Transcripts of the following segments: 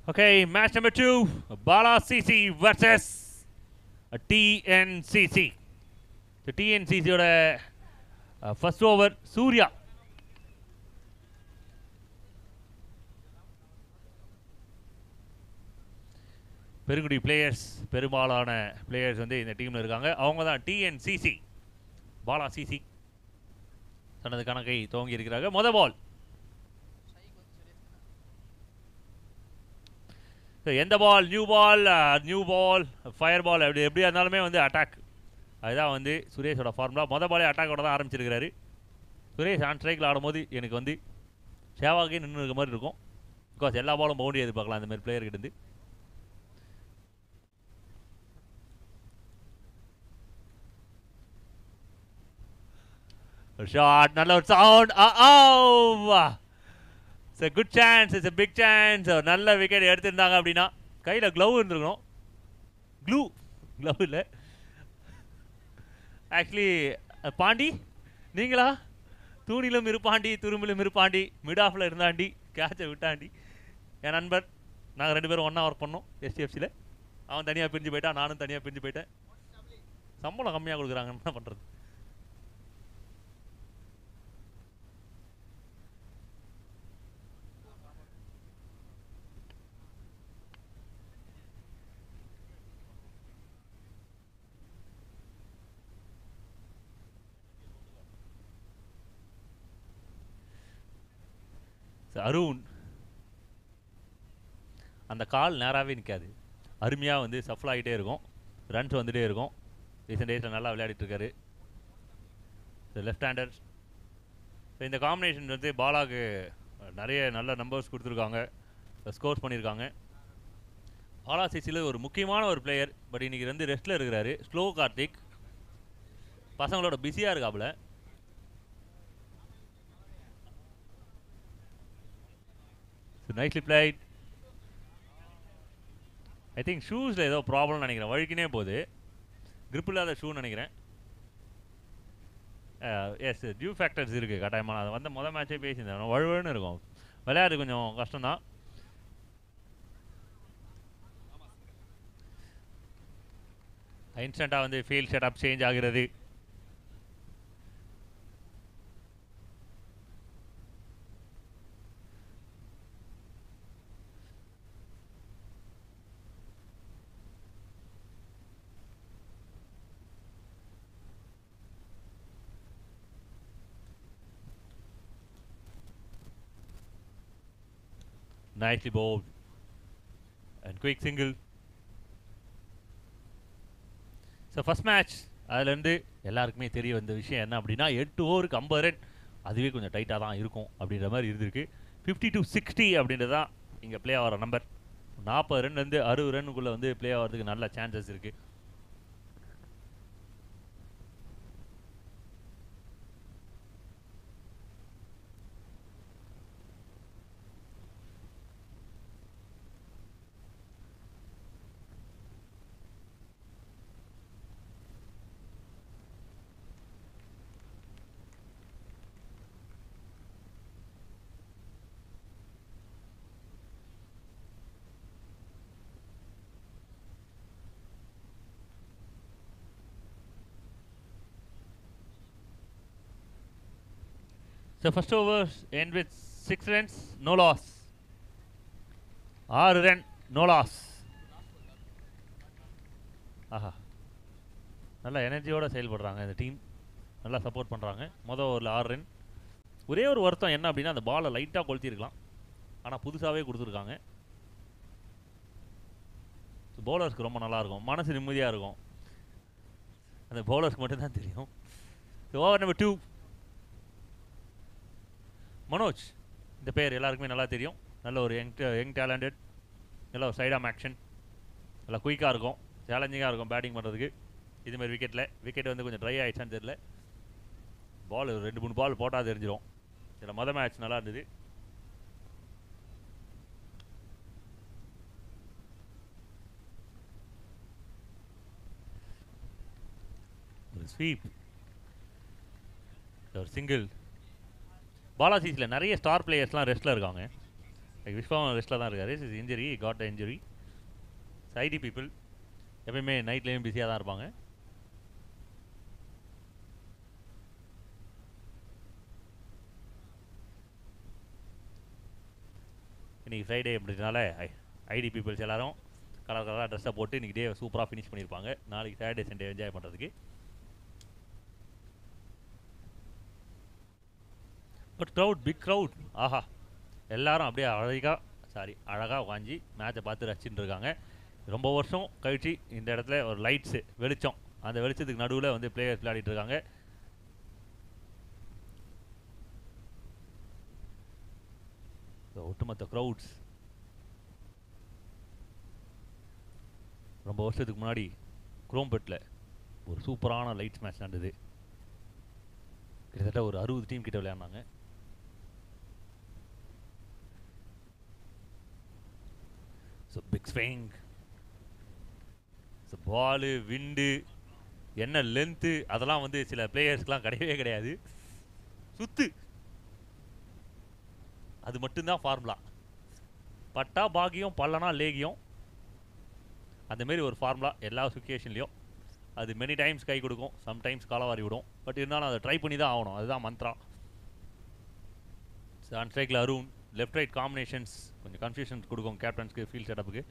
Okay, match number two, Bala CC versus TNCC. So TNCC யோட first over Surya Perungudi players பெரும்பாலான players வந்து இந்த டீமில் இருக்காங்க அவங்க தான் டிஎன்சிசி பாலா சிசி தனது கணக்கை துவங்கி இருக்கிறாங்க மொத பால் So, எந்த ball new ball new ball fire ball அப்படி எப்படியா இருந்தாலுமே வந்து அட்டாக் அதுதான் வந்து சுரேஷோட ஃபார்முலா மொத பாலே அட்டாக்கோட தான் ஆரம்பிச்சிருக்கிறாரு சுரேஷ் ஆன் ஸ்ட்ரைக்கில் ஆடும்போது எனக்கு வந்து சேவாகே நின்று இருக்க மாதிரி இருக்கும் பிகாஸ் எல்லா பாலும் பவுண்டரி எதிர்பார்க்கலாம் அந்த மாதிரி பிளேயர் கிட்ட இருந்து ஷாட் நல்ல ஒரு sound it's a good chance it's a big chance ஒரு நல்ல விக்கெட் எடுத்திருந்தாங்க அப்படின்னா கையில் க்ளவ் இருந்திருக்கணும் க்ளூ க்ளவ் இல்லை ஆக்சுவலி பாண்டி நீங்களா தூணிலும் இருப்பாண்டி துரும்பிலும் இருப்பாண்டி மிட் ஆஃபில் இருந்தாண்டி கேட்சை விட்டாண்டி என் நண்பர் நாங்கள் ரெண்டு பேரும் ஒன்றா ஒர்க் பண்ணோம் எஸ்டிஎஃப்சியில் அவன் தனியாக பிரிஞ்சு போயிட்டான் நானும் தனியாக பிரிஞ்சு போயிட்டேன் சம்பளம் கம்மியாக கொடுக்குறாங்க என்ன பண்ணுறது So, அருண் அந்த கால் நேராகவே நிற்காது அருமையாக வந்து சஃபல் ஆகிட்டே இருக்கும் ரன்ஸ் வந்துகிட்டே இருக்கும் ரீசெண்ட் டேஸில் நல்லா விளையாடிட்டு இருக்காரு லெஃப்ட் ஹேண்டர் ஸோ இந்த காம்பினேஷன் வந்து பாலாக்கு நிறைய நல்ல நம்பர்ஸ் கொடுத்துருக்காங்க ஸ்கோர்ஸ் பண்ணியிருக்காங்க பாலா சிசியில் ஒரு முக்கியமான ஒரு பிளேயர் பட் இன்றைக்கி வந்து ரெஸ்ட்டில் இருக்கிறாரு ஸ்லோ கார்த்திக் பசங்களோட பிஸியாக இருக்காப்புல so nightly flight I think ஷூஸில் ஏதோ ப்ராப்ளம் நினைக்கிறேன் வழுக்கினே போகுது grip இல்லாத ஷூ நினைக்கிறேன் எஸ் டியூ ஃபேக்டர்ஸ் இருக்குது கட்டாயமான அதை வந்து மொதல் மேட்சே பேசியிருந்தேன் வழுவழுன்னு இருக்கும் விளையாடு கொஞ்சம் கஷ்டம்தான் இன்ஸ்டண்ட்டாக வந்து ஃபீல்ட் செட்டப் சேஞ்ச் ஆகிறது nicely bowled and quick single so first match அதுலேருந்து எல்லாருக்குமே தெரிய வந்த விஷயம் என்ன அப்படின்னா எட்டு ஓவருக்கு ஐம்பது ரன் அதுவே கொஞ்சம் டைட்டாக தான் இருக்கும் அப்படின்ற மாதிரி இருந்திருக்கு ஃபிஃப்டி டு சிக்ஸ்டி அப்படின்றது தான் இங்கே ப்ளே ஆகிற நம்பர் நாற்பது ரன்லேருந்து அறுபது ரன்னுக்குள்ளே வந்து ப்ளே ஆகிறதுக்கு நல்ல சான்சஸ் இருக்குது so first over end with six runs no loss ஆறு ரன் நோ லாஸ் ஆஹா நல்ல எனர்ஜியோடு செயல்படுறாங்க இந்த டீம் நல்லா சப்போர்ட் பண்ணுறாங்க மொதல் ஓவரில் ஆறு ரன் ஒரே ஒரு வருத்தம் என்ன அப்படின்னா அந்த பாலை லைட்டாக கொளுத்திருக்கலாம் ஆனால் புதுசாகவே கொடுத்துருக்காங்க பவுலர்ஸ்க்கு ரொம்ப நல்லாயிருக்கும் மனசு நிம்மதியாக இருக்கும் அந்த பவுலர்ஸ்க்கு மட்டும்தான் தெரியும் ஓவர் நம்பர் டூ மனோஜ் இந்த பேர் எல்லாருக்குமே நல்லா தெரியும் நல்ல ஒரு யங் யங் டேலண்டட் நல்ல ஒரு சைட் ஆம் ஆக்ஷன் நல்லா குயிக்காக இருக்கும் சேலஞ்சிங்காக இருக்கும் பேட்டிங் பண்ணுறதுக்கு இதுமாதிரி விக்கெட்டில் விக்கெட் வந்து கொஞ்சம் ட்ரை ஆகிடுச்சான்னு தெரியல பால் ரெண்டு மூணு பால் போட்டால் தெரிஞ்சிடும் இதில் மொதல் மேட்ச் நல்லா இருந்தது ஒரு ஸ்வீப் ஒரு சிங்கிள் பாலாசிஸில் நிறைய ஸ்டார் பிளேயர்ஸ்லாம் ரெஸ்ட்டில் இருக்காங்க விஸ்வாமன் ரெஸ்ட்டில் தான் இருக்காரு is injury got injury IT people எப்பயுமே நைட்லேயும் பிஸியாக தான் இருப்பாங்க இன்னைக்கு ஃப்ரைடே அப்படின்றனால ஐடி பீப்புள்ஸ் எல்லாரும் கலர் கலராக ட்ரெஸ்ஸை போட்டு இன்னைக்கு டே சூப்பராக ஃபினிஷ் பண்ணியிருப்பாங்க நாளைக்கு சாட்டர்டே சண்டே என்ஜாய் பண்ணுறதுக்கு பட் க்ரௌட் பிக் க்ரௌட் ஆஹா எல்லாரும் அப்படியே அழகாக சாரி அழகாக உக்காஞ்சி மேட்சை பார்த்து ரசிச்சுட்டு இருக்காங்க ரொம்ப வருஷம் கழிச்சு இந்த இடத்துல ஒரு லைட்ஸு வெளிச்சம் அந்த வெளிச்சத்துக்கு நடுவில் வந்து பிளேயர்ஸ் விளையாடிட்டு இருக்காங்க So, ஒட்டுமொத்த க்ரௌட்ஸ் ரொம்ப வருஷத்துக்கு முன்னாடி குரோம்பெட்டில் ஒரு சூப்பரான லைட்ஸ் மேட்ச் நடந்தது கிட்டத்தட்ட ஒரு அறுபது டீம் கிட்ட விளையாடினாங்க so big swing so ball wind என்ன லென்த்து அதெல்லாம் வந்து சில பிளேயர்ஸ்க்குலாம் கிடையவே கிடையாது சுத்து அது மட்டும்தான் ஃபார்முலா பட்டா பாகியம் பல்லனா லேகியம் அந்த மாதிரி ஒரு ஃபார்முலா எல்லா சுச்சுவேஷன்லையும் அது மெனி டைம்ஸ் கை கொடுக்கும் சம்டைம்ஸ் காலவாரி விடும் பட் இருந்தாலும் அதை ட்ரை பண்ணி தான் ஆகணும் அதுதான் மந்த்ரா ஆன் ஸ்ட்ரைக்கில் அருண் லெஃப்ட் ரைட் காம்பினேஷன்ஸ் கொஞ்சம் கன்ஃபியூஷன்ஸ் கொடுக்கும் கேப்டன்ஸ்க்கு ஃபீல்ட் செட்டப்புக்கு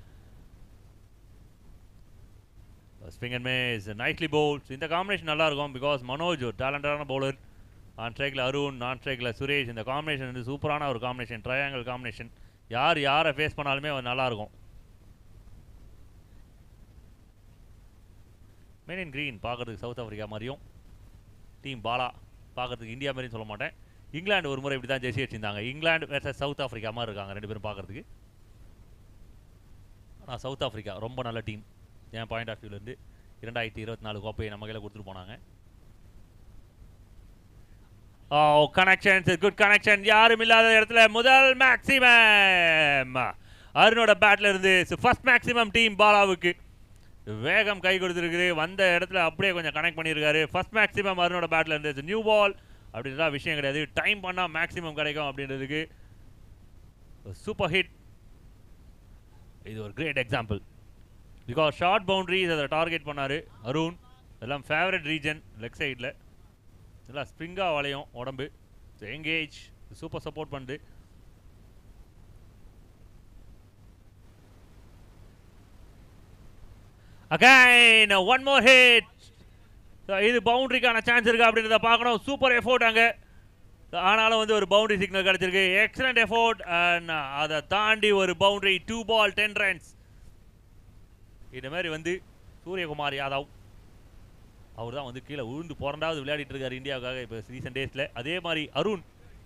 ஸ்விங் அண்ட் மேஸ் நைட்லி பவுல்ஸ் இந்த காம்பினேஷன் நல்லா இருக்கும் பிகாஸ் மனோஜ் ஒரு டேலண்டடான பவுலர் ஆன் ஸ்ட்ரைக்கில் அருண் நான் ஸ்ட்ரைக்கில் சுரேஷ் இந்த காம்பினேஷன் வந்து சூப்பரான ஒரு காம்பினேஷன் ட்ரையாங்கிள் காம்பினேஷன் யார் யாரை ஃபேஸ் பண்ணாலுமே அது நல்லாயிருக்கும் மெயின் இன் க்ரீன் பார்க்கறதுக்கு சவுத் ஆஃப்ரிக்கா மாதிரியும் டீம் பாலா பார்க்கறதுக்கு இந்தியா மாதிரியும் சொல்ல மாட்டேன் இங்கிலாந்து ஒரு முறை இப்படி தான் ஜெர்சி வச்சிருந்தாங்க இங்கிலாந்து வேர்சஸ் சவுத் ஆஃப்ரிக்கா மாதிரி இருக்காங்க ரெண்டு பேரும் பார்க்கறதுக்கு ஆனால் சவுத் ஆஃப்ரிக்கா ரொம்ப நல்ல டீம் என் பாயிண்ட் ஆஃப் வியூலேருந்து இரண்டாயிரத்தி இருபத்தி நாலு கோப்பையை நம்ம கையில் கொடுத்துட்டு போனாங்க ஓ கனெக்ஷன்ஸ் குட் கனெக்ஷன் யாரும் இல்லாத இடத்துல முதல் மேக்ஸிமம் அருணோட பேட்ல இருந்து ஃபர்ஸ்ட் மேக்ஸிமம் டீம் பாலாவுக்கு வேகம் கை கொடுத்துருக்குது வந்த இடத்துல அப்படியே கொஞ்சம் கனெக்ட் பண்ணியிருக்காரு ஃபர்ஸ்ட் மேக்ஸிமம் அருணோட பேட்ல இருந்து நியூ பால் அப்படின்றதா விஷயம் கிடையாது டைம் பண்ணால் மேக்ஸிமம் கிடைக்கும் அப்படின்றதுக்கு சூப்பர் ஹிட் இது ஒரு great example because short boundaries அதை டார்கெட் பண்ணார் அருண் எல்லாம் ஃபேவரட் ரீஜன் லெக் சைடில் எல்லாம் ஸ்ப்ரிங்காக வளையும் உடம்பு எங்கேஜ் சூப்பர் சப்போர்ட் பண்ணுது அகைன் ஒன் மோர் ஹிட் இது பவுண்டரிக்கான சான்ஸ் இருக்கா அப்படின்றத பார்க்கணும் சூப்பர் எஃபோர்ட் அங்கே ஆனாலும் வந்து ஒரு பவுண்டரி சிக்னல் கிடச்சிருக்கு எக்ஸலண்ட் எஃபோர்ட் அண்ட் அதை தாண்டி ஒரு boundary two ball ten runs இந்த மாதிரி வந்து சூரியகுமார் யாதவ் அவர் தான் வந்து கீழே விழுந்து பிறண்டாவது விளையாடிட்டு இருக்காரு இந்தியாவுக்காக இப்போ ரீசெண்ட் டேஸில் அதே மாதிரி அருண்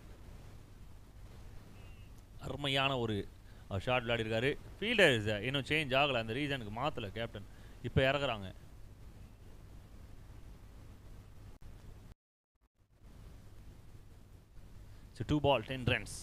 அருமையான ஒரு ஷாட் விளையாடிருக்காரு ஃபீல்டர்ஸ் இன்னும் சேஞ்ச் ஆகலை அந்த ரீசனுக்கு மாற்றலை கேப்டன் இப்போ இறக்குறாங்க so two ball ten runs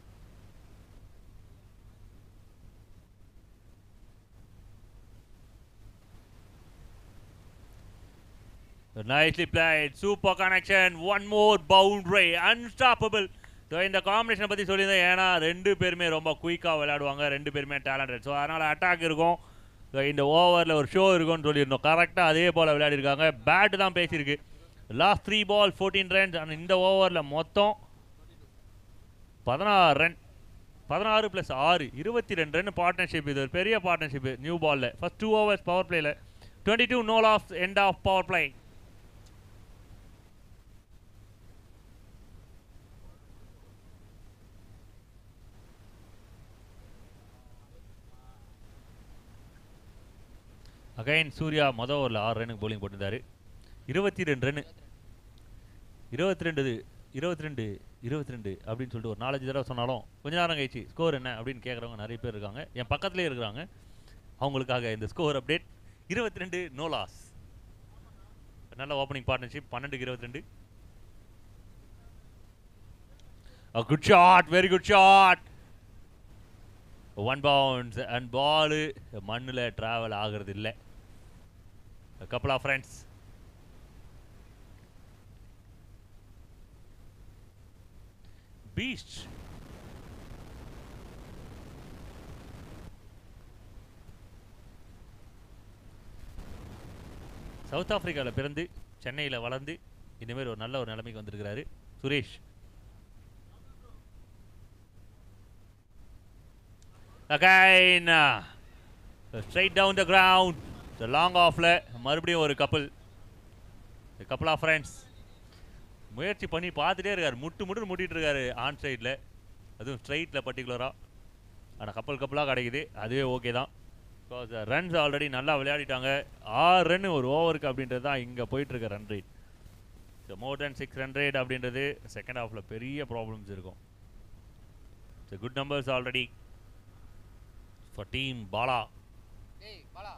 Nicely played. Super connection. One more boundary. Unstoppable. So இந்த காம்பினேஷனை பற்றி சொல்லியிருந்தேன் ஏன்னா ரெண்டு பேருமே ரொம்ப குயிக்காக விளையாடுவாங்க ரெண்டு பேருமே டேலண்டட் ஸோ அதனால் அட்டாக் இருக்கும் ஸோ இந்த ஓவரில் ஒரு ஷோ இருக்கும்னு சொல்லியிருந்தோம் கரெக்டாக அதே போல் விளையாடிருக்காங்க பேட்டு தான் பேசியிருக்கு last three ball fourteen runs ஆனால் இந்த ஓவரில் மொத்தம் பதினாறு ரன் பதினாறு ப்ளஸ் ஆறு இருபத்தி ரெண்டு ரன் பார்ட்னர்ஷிப் இது ஒரு பெரிய பார்ட்னர்ஷிப் நியூ பாலில் ஃபஸ்ட் டூ ஓவர்ஸ் பவர் பிளேயில் டுவெண்ட்டி டூ நோல் of end of power play again Surya மொதல் ஓவரில் ஆறு ரன்னுக்கு bowling போட்டிருந்தாரு இருபத்தி ரெண்டு ரன்னு இருபத்தி ரெண்டு இருபத்தி ரெண்டு இருபத்தி ரெண்டு அப்படின்னு சொல்லிட்டு ஒரு நாலஞ்சு தடவை சொன்னாலும் கொஞ்ச நேரம் கழிச்சு ஸ்கோர் என்ன அப்படின்னு கேட்குறவங்க நிறைய பேர் இருக்காங்க என் பக்கத்துலேயே இருக்கிறாங்க அவங்களுக்காக இந்த ஸ்கோர் அப்டேட் இருபத்தி ரெண்டு நோ லாஸ் நல்ல ஓப்பனிங் பார்ட்னர்ஷிப் பன்னெண்டுக்கு இருபத்தி ரெண்டு good shot very good shot one bounce and ball மண்ணில் ட்ராவல் ஆகிறது இல்லை couple of friends beach south ஆப்பிரிக்காவில் பிறந்து சென்னையில் வளர்ந்து இந்தமாரி ஒரு நல்ல ஒரு நிலைமைக்கு வந்திருக்கிறாரு Suresh Again, uh, straight down the ground. The long offல மறுபடியும் ஒரு கப்பல் கப்பல் ஆஃப் ஃப்ரெண்ட்ஸ் முயற்சி பண்ணி பார்த்துட்டே இருக்காரு முட்டு முட்டு முட்டிட்டு இருக்காரு ஆன் சைடில் அதுவும் ஸ்ட்ரைட்டில் பர்டிகுலராக ஆனால் கப்பல் கப்பலாக கிடைக்குது அதுவே ஓகே தான் பிகாஸ் ரன்ஸ் ஆல்ரெடி நல்லா விளையாடிட்டாங்க ஆறு ரன் ஒரு ஓவருக்கு அப்படின்றது தான் இங்கே போயிட்டுருக்க run rate so more then six run rate அப்படின்றது செகண்ட் ஹாஃபில் பெரிய ப்ராப்ளம்ஸ் இருக்கும் so good numbers already for team Bala. டேய் Bala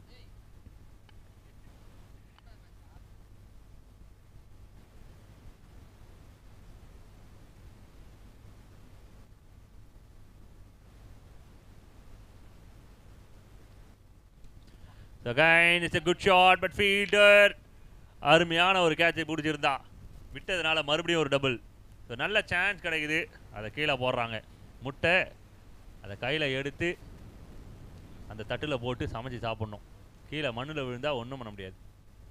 So again, it's a good shot, but fielder அருமையான ஒரு கேட்சை பிடிச்சிருந்தா விட்டதுனால மறுபடியும் ஒரு டபுள் ஸோ நல்ல சான்ஸ் கிடைக்குது அதை கீழே போடுறாங்க முட்டை அதை கையில் எடுத்து அந்த தட்டில் போட்டு சமைச்சு சாப்பிட்ணும் கீழே மண்ணில் விழுந்தா ஒன்றும் பண்ண முடியாது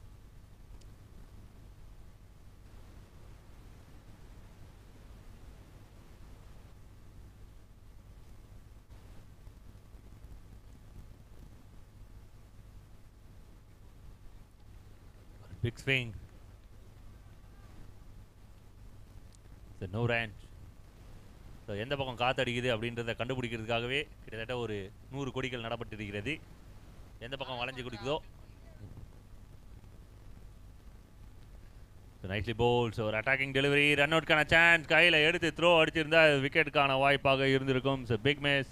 big swing no range so எந்த பக்கம் காத்தடிக்குது அப்படின்றத கண்டுபிடிக்கிறதுக்காகவே கிட்டத்தட்ட ஒரு நூறு கொடிகள் நடப்பட்டிருக்கிறது எந்த பக்கம் வளைஞ்சு குடிக்குதோ நைட்லி போல்ஸ் ஒரு அட்டாக்கிங் டெலிவரி ரன் அவுட்கான சான்ஸ் கையில் எடுத்து த்ரோ அடிச்சிருந்தா விக்கெட்டுக்கான வாய்ப்பாக இருந்திருக்கும் ஸோ பிக் மேஸ்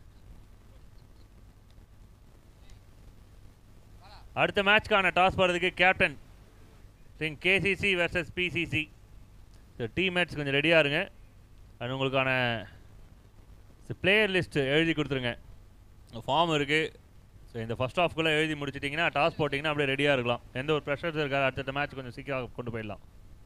அடுத்த மேட்ச்க்கான டாஸ் போகிறதுக்கு captain Singh KCC versus BCC so teammates கொஞ்சம் ரெடியாக இருங்க அது உங்களுக்கான பிளேயர் லிஸ்ட் எழுதி கொடுத்துருங்க ஃபார்ம் இருக்குது ஸோ இந்த ஃபர்ஸ்ட் ஹாஃப்குள்ளே எழுதி முடிச்சிட்டிங்கன்னா டாஸ் போட்டிங்கன்னா அப்படியே ரெடியாக இருக்கலாம் எந்த ஒரு ப்ரெஷர்ஸ் இருக்காது அடுத்த மேட்ச் கொஞ்சம் சீக்கிரம் கொண்டு போயிடலாம்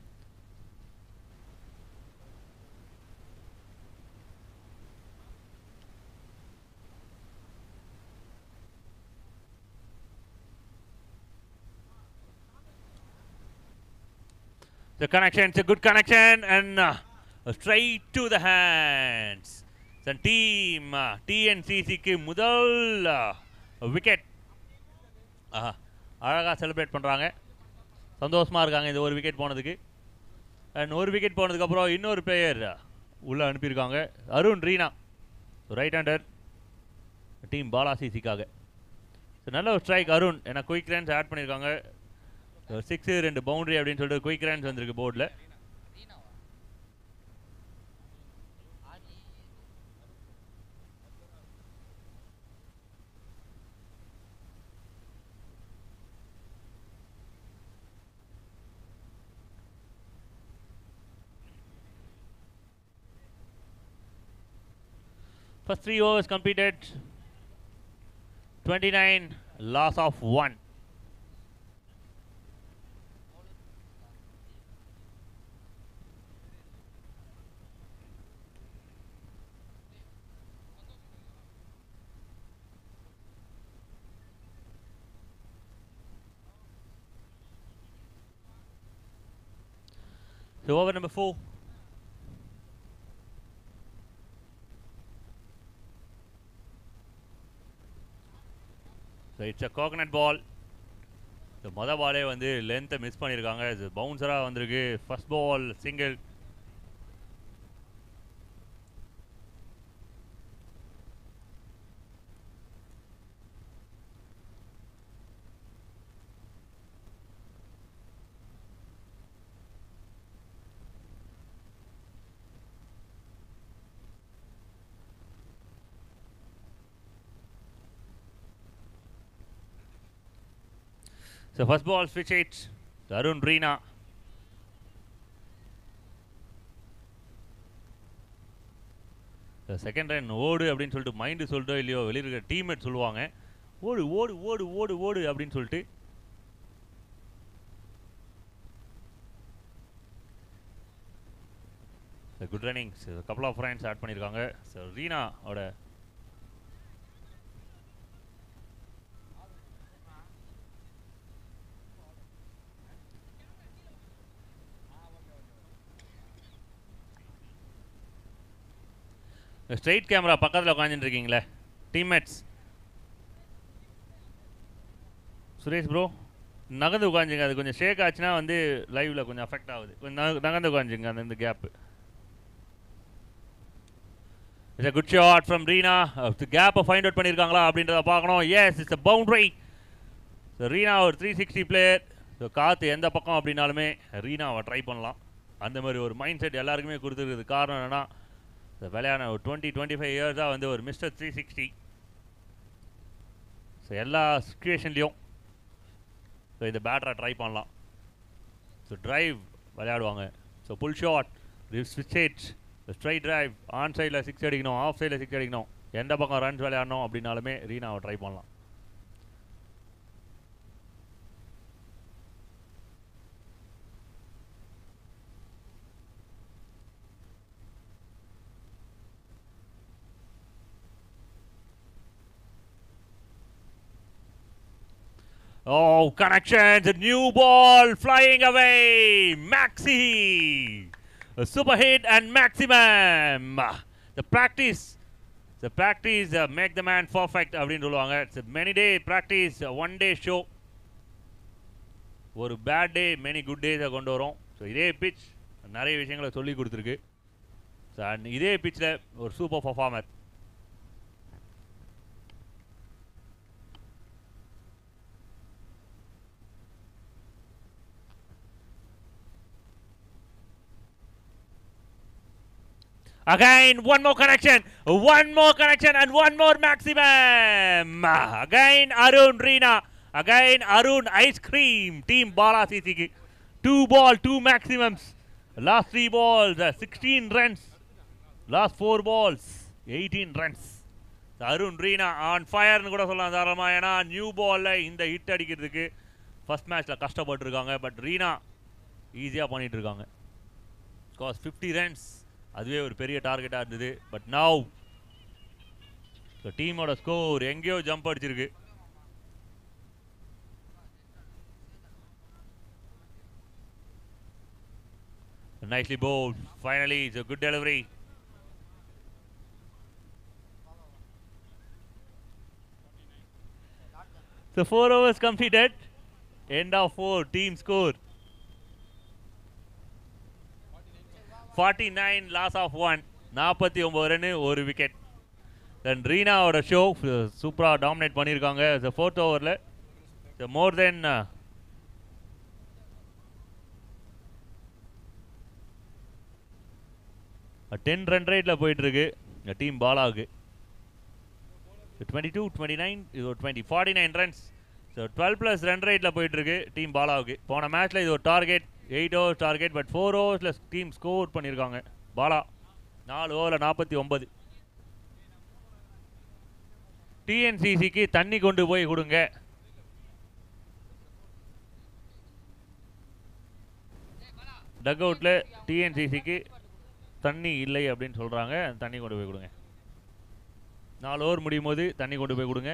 The connection, it's a good connection and uh, straight to the hands. So team uh, TNCCக்கு முதல் விக்கெட் ஆஹா அழகாக செலிப்ரேட் பண்ணுறாங்க சந்தோஷமாக இருக்காங்க இந்த ஒரு விக்கெட் போனதுக்கு அண்ட் ஒரு விக்கெட் போனதுக்கப்புறம் இன்னொரு பிளேயர் உள்ளே அனுப்பியிருக்காங்க Arun Reena right hander team Bala சிசிக்காக ஸோ நல்ல ஒரு ஸ்ட்ரைக் அருண் ஏன்னா குயிக் ரன்ஸ் ஆட் பண்ணியிருக்காங்க சிக்ஸு ரெண்டு பவுண்டரி அப்படின்னு சொல்லிட்டு குயிக் ரன்ஸ் வந்திருக்கு போர்டில் ரீனாவா ஆடி First three overs completed. 29, loss of one. So over number four. So it's a coconut ball so மொதல் பாலே வந்து லென்த்தை மிஸ் பண்ணியிருக்காங்க இது பவுன்சராக வந்திருக்கு first ball single so first ball ஸ்விட்ச் it Arun Reena second run ஓடு அப்படின்னு சொல்லிட்டு மைண்டு சொல்லிட்டோ இல்லையோ வெளியில் இருக்கிற டீம்மேட் சொல்லுவாங்க ஓடு ஓடு ஓடு ஓடு ஓடு அப்படின்னு சொல்லிட்டு good running couple of runs add பண்ணியிருக்காங்க ஸோ ரீனா ஓட ஸ்ட்ரைட் கேமரா பக்கத்தில் உட்காந்துட்டு இருக்கீங்களே டீம்மேட்ஸ் சுரேஷ் ப்ரோ நகர்ந்து உட்காந்துங்க அது கொஞ்சம் ஷேக் ஆச்சுன்னா வந்து லைவ்ல கொஞ்சம் அஃபெக்ட் ஆகுது கொஞ்சம் நக- நகர்ந்து உட்காந்துங்க அந்த இந்த கேப்பு it's a good shot from Reena கேப்பை ஃபைண்ட் அவுட் பண்ணியிருக்காங்களா அப்படின்றத பார்க்கணும் yes it's a boundary so Reena ஒரு த்ரீ சிக்ஸ்டி பிளேயர் ஸோ காற்று எந்த பக்கம் அப்படின்னாலுமே ரீனாவை ட்ரை பண்ணலாம் அந்த மாதிரி ஒரு மைண்ட் செட் எல்லாருக்குமே கொடுத்துருக்குது காரணம் என்னன்னா இந்த விளையாட ஒரு டுவெண்ட்டி டுவெண்ட்டி ஃபைவ் இயர்ஸாக வந்து ஒரு மிஸ்டர் த்ரீ சிக்ஸ்டி ஸோ எல்லா சுச்சுவேஷன்லேயும் ஸோ இந்த பேட்டரை ட்ரை பண்ணலாம் ஸோ டிரைவ் விளையாடுவாங்க ஸோ புல் ஷாட் ஸ்விட்ச் ஹிட்ஸ் ஸ்ட்ரைட் டிரைவ் ஆன் சைடில் சிக்ஸ் அடிக்கணும் ஆஃப் சைடில் சிக்ஸ் அடிக்கணும் எந்த பக்கம் ரன்ஸ் விளையாடணும் அப்படின்னாலுமே ரீனாவை ட்ரை பண்ணலாம் Oh, connections! A new ball flying away! Maxi! A super hit and maximum! The practice, the practice uh, make the man perfect அப்படின்னு சொல்லுவாங்க it's many day practice one day show ஒரு bad day many good டேஸை கொண்டு வரும் so இதே pitch நிறைய விஷயங்களை சொல்லி கொடுத்துருக்கு ஸோ அண்ட் இதே பிச்சில் ஒரு super performer Again, one more connection, one more connection, and one more maximum. Again, Arun Reena. Again, Arun Ice Cream. Team Bala CCK. Two ball, two maximums. Last three balls, uh, 16 runs. Last four balls, 18 runs. Arun Reena on ஃபயர்னு கூட சொல்லலாம் தாராளமாக ஏன்னா new பாலில் இந்த hit அடிக்கிறதுக்கு first மேட்ச்சில் கஷ்டப்பட்டுருக்காங்க but Reena ஈஸியாக பண்ணிட்டு இருக்காங்க காஸ் ஃபிஃப்டி ரன்ஸ் அதுவே ஒரு பெரிய டார்கெட்டாக இருந்தது பட் நவ் டீமோட ஸ்கோர் எங்கேயோ ஜம்ப் அடிச்சிருக்கு Nicely bowled. Finally, it's a good delivery. So four overs completed. End of four. Team score. 49 loss of one. நாற்பத்தி ஒம்பது ரன்னு ஒரு விக்கெட் தென் ரீனாவோட ஷோ சூப்பராக டாமினேட் பண்ணியிருக்காங்க இந்த ஃபோர்த் ஓவரில் மோர் தென் டென் ரன் ரேட்டில் போயிட்டுருக்கு இந்த டீம் பாலாவுக்கு டுவெண்ட்டி டூ டுவெண்ட்டி நைன் இது ஒரு twenty forty nine runs so twelve plus run ரேட்டில் போயிட்டுருக்கு டீம் பாலாவுக்கு போன மேட்ச்சில் இது ஒரு target eight overs target but four ஓவர்ஸில் டீம் ஸ்கோர் பண்ணியிருக்காங்க பாலா நாலு ஓவரில் நாற்பத்தி ஒன்பது டிஎன்சிசிக்கு தண்ணி கொண்டு போய் கொடுங்க டக் அவுட்டில் டிஎன்சிசிக்கு தண்ணி இல்லை அப்படின்னு சொல்கிறாங்க தண்ணி கொண்டு போய் கொடுங்க நாலு ஓவர் முடியும் போது தண்ணி கொண்டு போய் கொடுங்க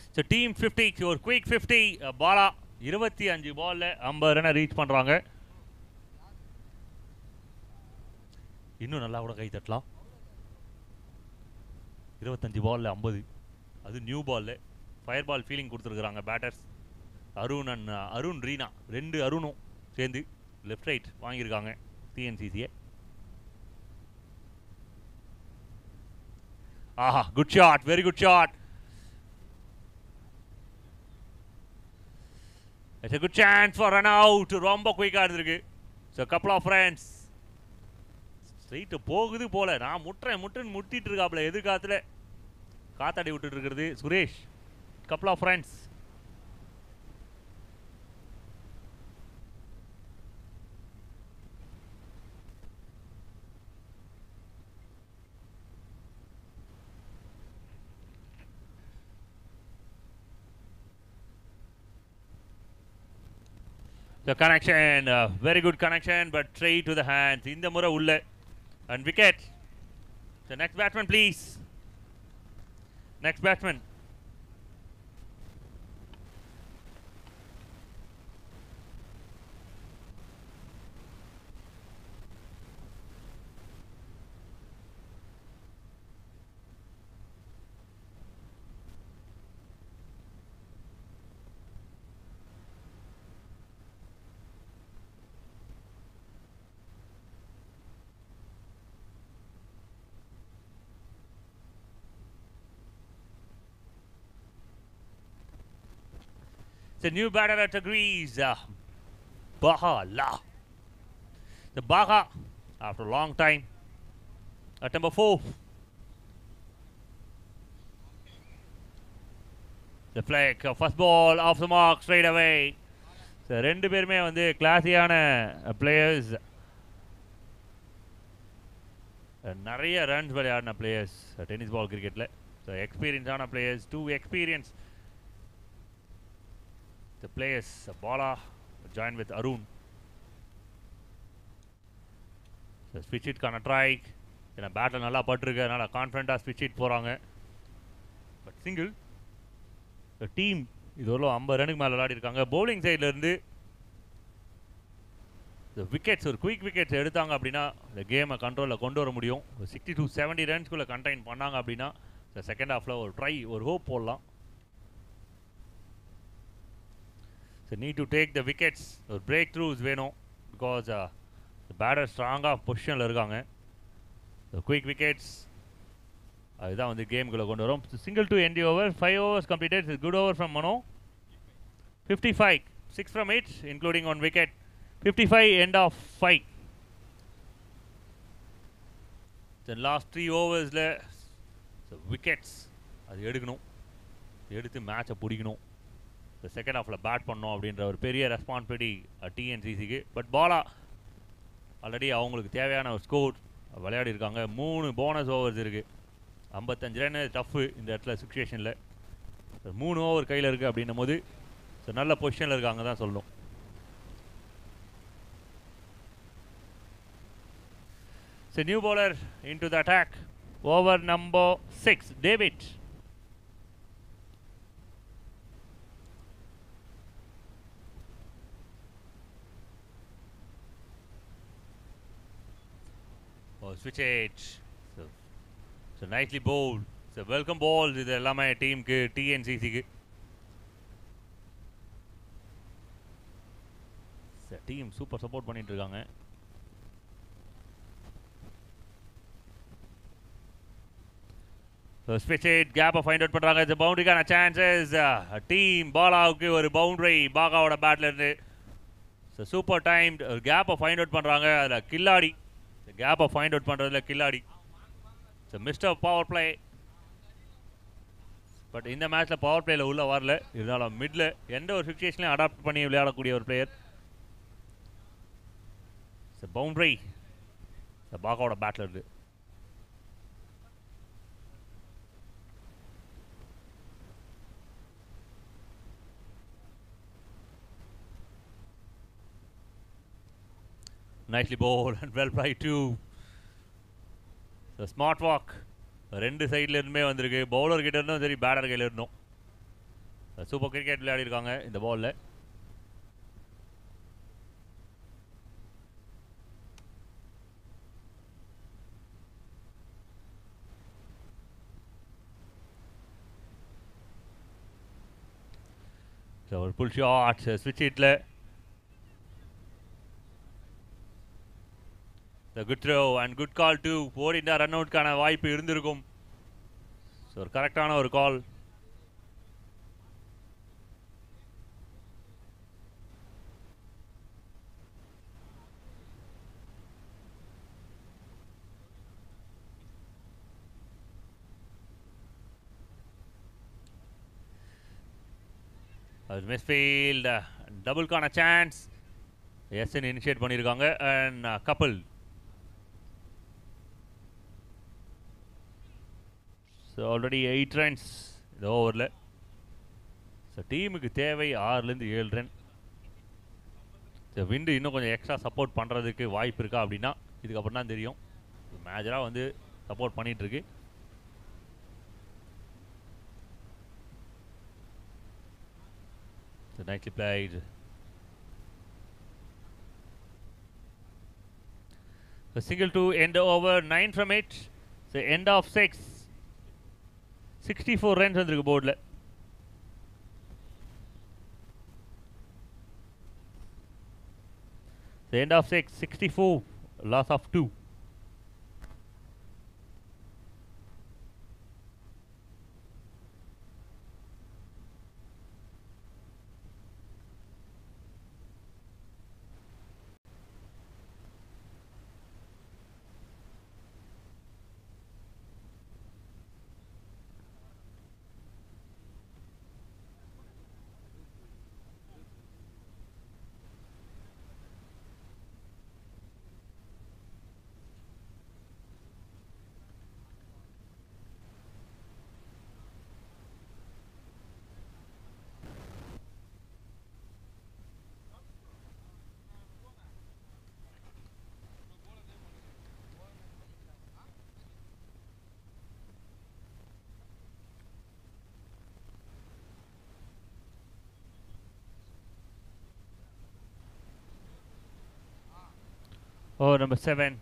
ஸோ டீம் ஃபிஃப்டி ஒரு குயிக் ஃபிஃப்டி பாலா இருபத்தி அஞ்சு பாலில் ஐம்பது ரனை ரீச் பண்ணுறாங்க இன்னும் நல்லா கூட கை தட்டலாம் இருபத்தஞ்சு பாலில் ஐம்பது அது நியூ பாலில் ஃபயர் பால் ஃபீலிங் கொடுத்துருக்குறாங்க பேட்டர்ஸ் அருண் அண்ட் அருண் ரீனா ரெண்டு அருணும் சேர்ந்து லெஃப்ட் ரைட் வாங்கியிருக்காங்க டிஎன்சிசியை ஆஹா good shot very good shot it's a good chance for run out ரொம்ப குயிக்காக இருந்திருக்கு so couple of friends straight போகுது போல நான் முட்டுறேன் முட்டுன்னு முட்டிட்டு இருக்காப்புல எதிர்காத்துல காத்தாடி விட்டுட்டு இருக்கிறது Suresh couple of friends The connection, uh, very good connection, but straight to the hands. இந்த முறை உள்ள and wicket. The next batsman, please. Next batsman. The new batter at the crease, uh, Baha La. The Baha, after a long time, at number four. The flag, uh, first ball off the mark straight away. So, ரெண்டு பேருமே வந்து கிளாஸியான players நிறைய runs விளையாடின players tennis ball கிரிக்கெட்டில் so எக்ஸ்பீரியன்ஸான players two experience the players uh, Bala joined with Arun. So switch it கான ட்ரைக் ஏன்னா பேட்டில் நல்லா பட்டிருக்கு அதனால் கான்ஃபிடண்ட்டாக ஸ்விட்ச் இட் போகிறாங்க பட் சிங்கிள் டீம் இது ஒரு ஐம்பது ரனுக்கு மேலே விளையாடிருக்காங்க பவுலிங் சைட்லேருந்து இந்த விக்கெட்ஸ் ஒரு குயிக் விக்கெட்ஸ் எடுத்தாங்க அப்படின்னா இந்த கேமை கண்ட்ரோலில் கொண்டு வர முடியும் ஒரு சிக்ஸ்டி டு செவன்ட்டி ரன்ஸ்குள்ளே கண்டெயின் பண்ணாங்க அப்படின்னா இந்த செகண்ட் ஹாஃபில் ஒரு ட்ரை ஒரு ஹோப் போடலாம் so need to take the wickets ஒரு பிரேக் த்ரூஸ் வேணும் பிகாஸ் பேட்டர் ஸ்ட்ராங்காக பொசிஷனில் இருக்காங்க குயிக் விக்கெட்ஸ் அதுதான் வந்து கேமுக்குள்ளே கொண்டு வரும் single to end over five overs completed good over from Mano fifty five six from eight including one wicket fifty five end of five then last three ஓவர்ஸில் விக்கெட்ஸ் அது எடுக்கணும் எடுத்து மேட்சை பிடிக்கணும் இந்த செகண்ட் ஹாஃபில் பேட் பண்ணோம் அப்படின்ற ஒரு பெரிய ரெஸ்பான்சிபிலிட்டி டிஎன்சிசிக்கு பட் பாலா ஆல்ரெடி அவங்களுக்கு தேவையான ஒரு ஸ்கோர் விளையாடி இருக்காங்க மூணு போனஸ் ஓவர்ஸ் இருக்குது ஐம்பத்தஞ்சு ரன் டஃப்பு இந்த இடத்துல சுச்சுவேஷனில் மூணு ஓவர் கையில் இருக்குது அப்படின்னும் போது ஸோ நல்ல பொசிஷனில் இருக்காங்க தான் சொல்லணும் so new bowler into the attack over number six David Oh, switch it. So, so nicely bowled. So welcome balls இது எல்லாமே டீமுக்கு டிஎன்சிசிக்கு டீம் சூப்பர் சப்போர்ட் பண்ணிட்டு இருக்காங்க ஸோ ஸ்விட்ச் இட் கேப்பை ஃபைண்ட் அவுட் பண்ணுறாங்க இந்த பவுண்டரிக்கான சான்சஸ் டீம் பாலாவுக்கு ஒரு பவுண்டரி பாகாவோட பேட்ல இருந்து ஸோ சூப்பர் டைம் ஒரு கேப்பை ஃபைண்ட் அவுட் பண்ணுறாங்க அதில் கில்லாடி கேப்பை ஃபைண்ட் அவுட் பண்ணுறதுல கில்லாடி so mister power play but இந்த மேட்ச்சில் பவர் பிளேயில் உள்ளே வரல இருந்தாலும் மிடில் எந்த ஒரு சுச்சுவேஷன்லையும் அடாப்ட் பண்ணி விளையாடக்கூடிய ஒரு பிளேயர் ஸோ பவுண்டரி பாகாவோட பேட்டில் இருக்கு nicely bowled and well played too. So smart walk. ரெண்டு சைடில் இருந்துமே வந்திருக்கு பவுலர் கிட்ட இருந்தும் சரி பேட்டர் கையில் இருந்தும் சூப்பர் கிரிக்கெட் விளையாடிருக்காங்க இந்த பாலில் ஒரு புல் ஷாட் ஸ்விட்ச் ஹிட்டில் the good throw and good call to ஓடிண்டா ரன் அவுட்கான வாய்ப்பு இருந்திருக்கும் ஸோ ஒரு கரெக்டான ஒரு கால் அது மிஸ்ஃபீல்ட் டபுள்கான சான்ஸ் எஸ்என் இனிஷியேட் பண்ணியிருக்காங்க and couple so already eight runs இந்த ஓவரில் ஸோ டீமுக்கு தேவை ஆறுலேருந்து ஏழு ரன் ஸோ விண்டு இன்னும் கொஞ்சம் எக்ஸ்ட்ரா சப்போர்ட் பண்ணுறதுக்கு வாய்ப்பு இருக்கா அப்படின்னா இதுக்கப்புறம் தான் தெரியும் மேஜராக வந்து சப்போர்ட் பண்ணிகிட்ருக்கு So nicely played. A single to end over, 9 from it. So end of 6. 64 runs வந்திருக்கு போர்டில் The end of 6, 64, loss of 2. Oh, number 7.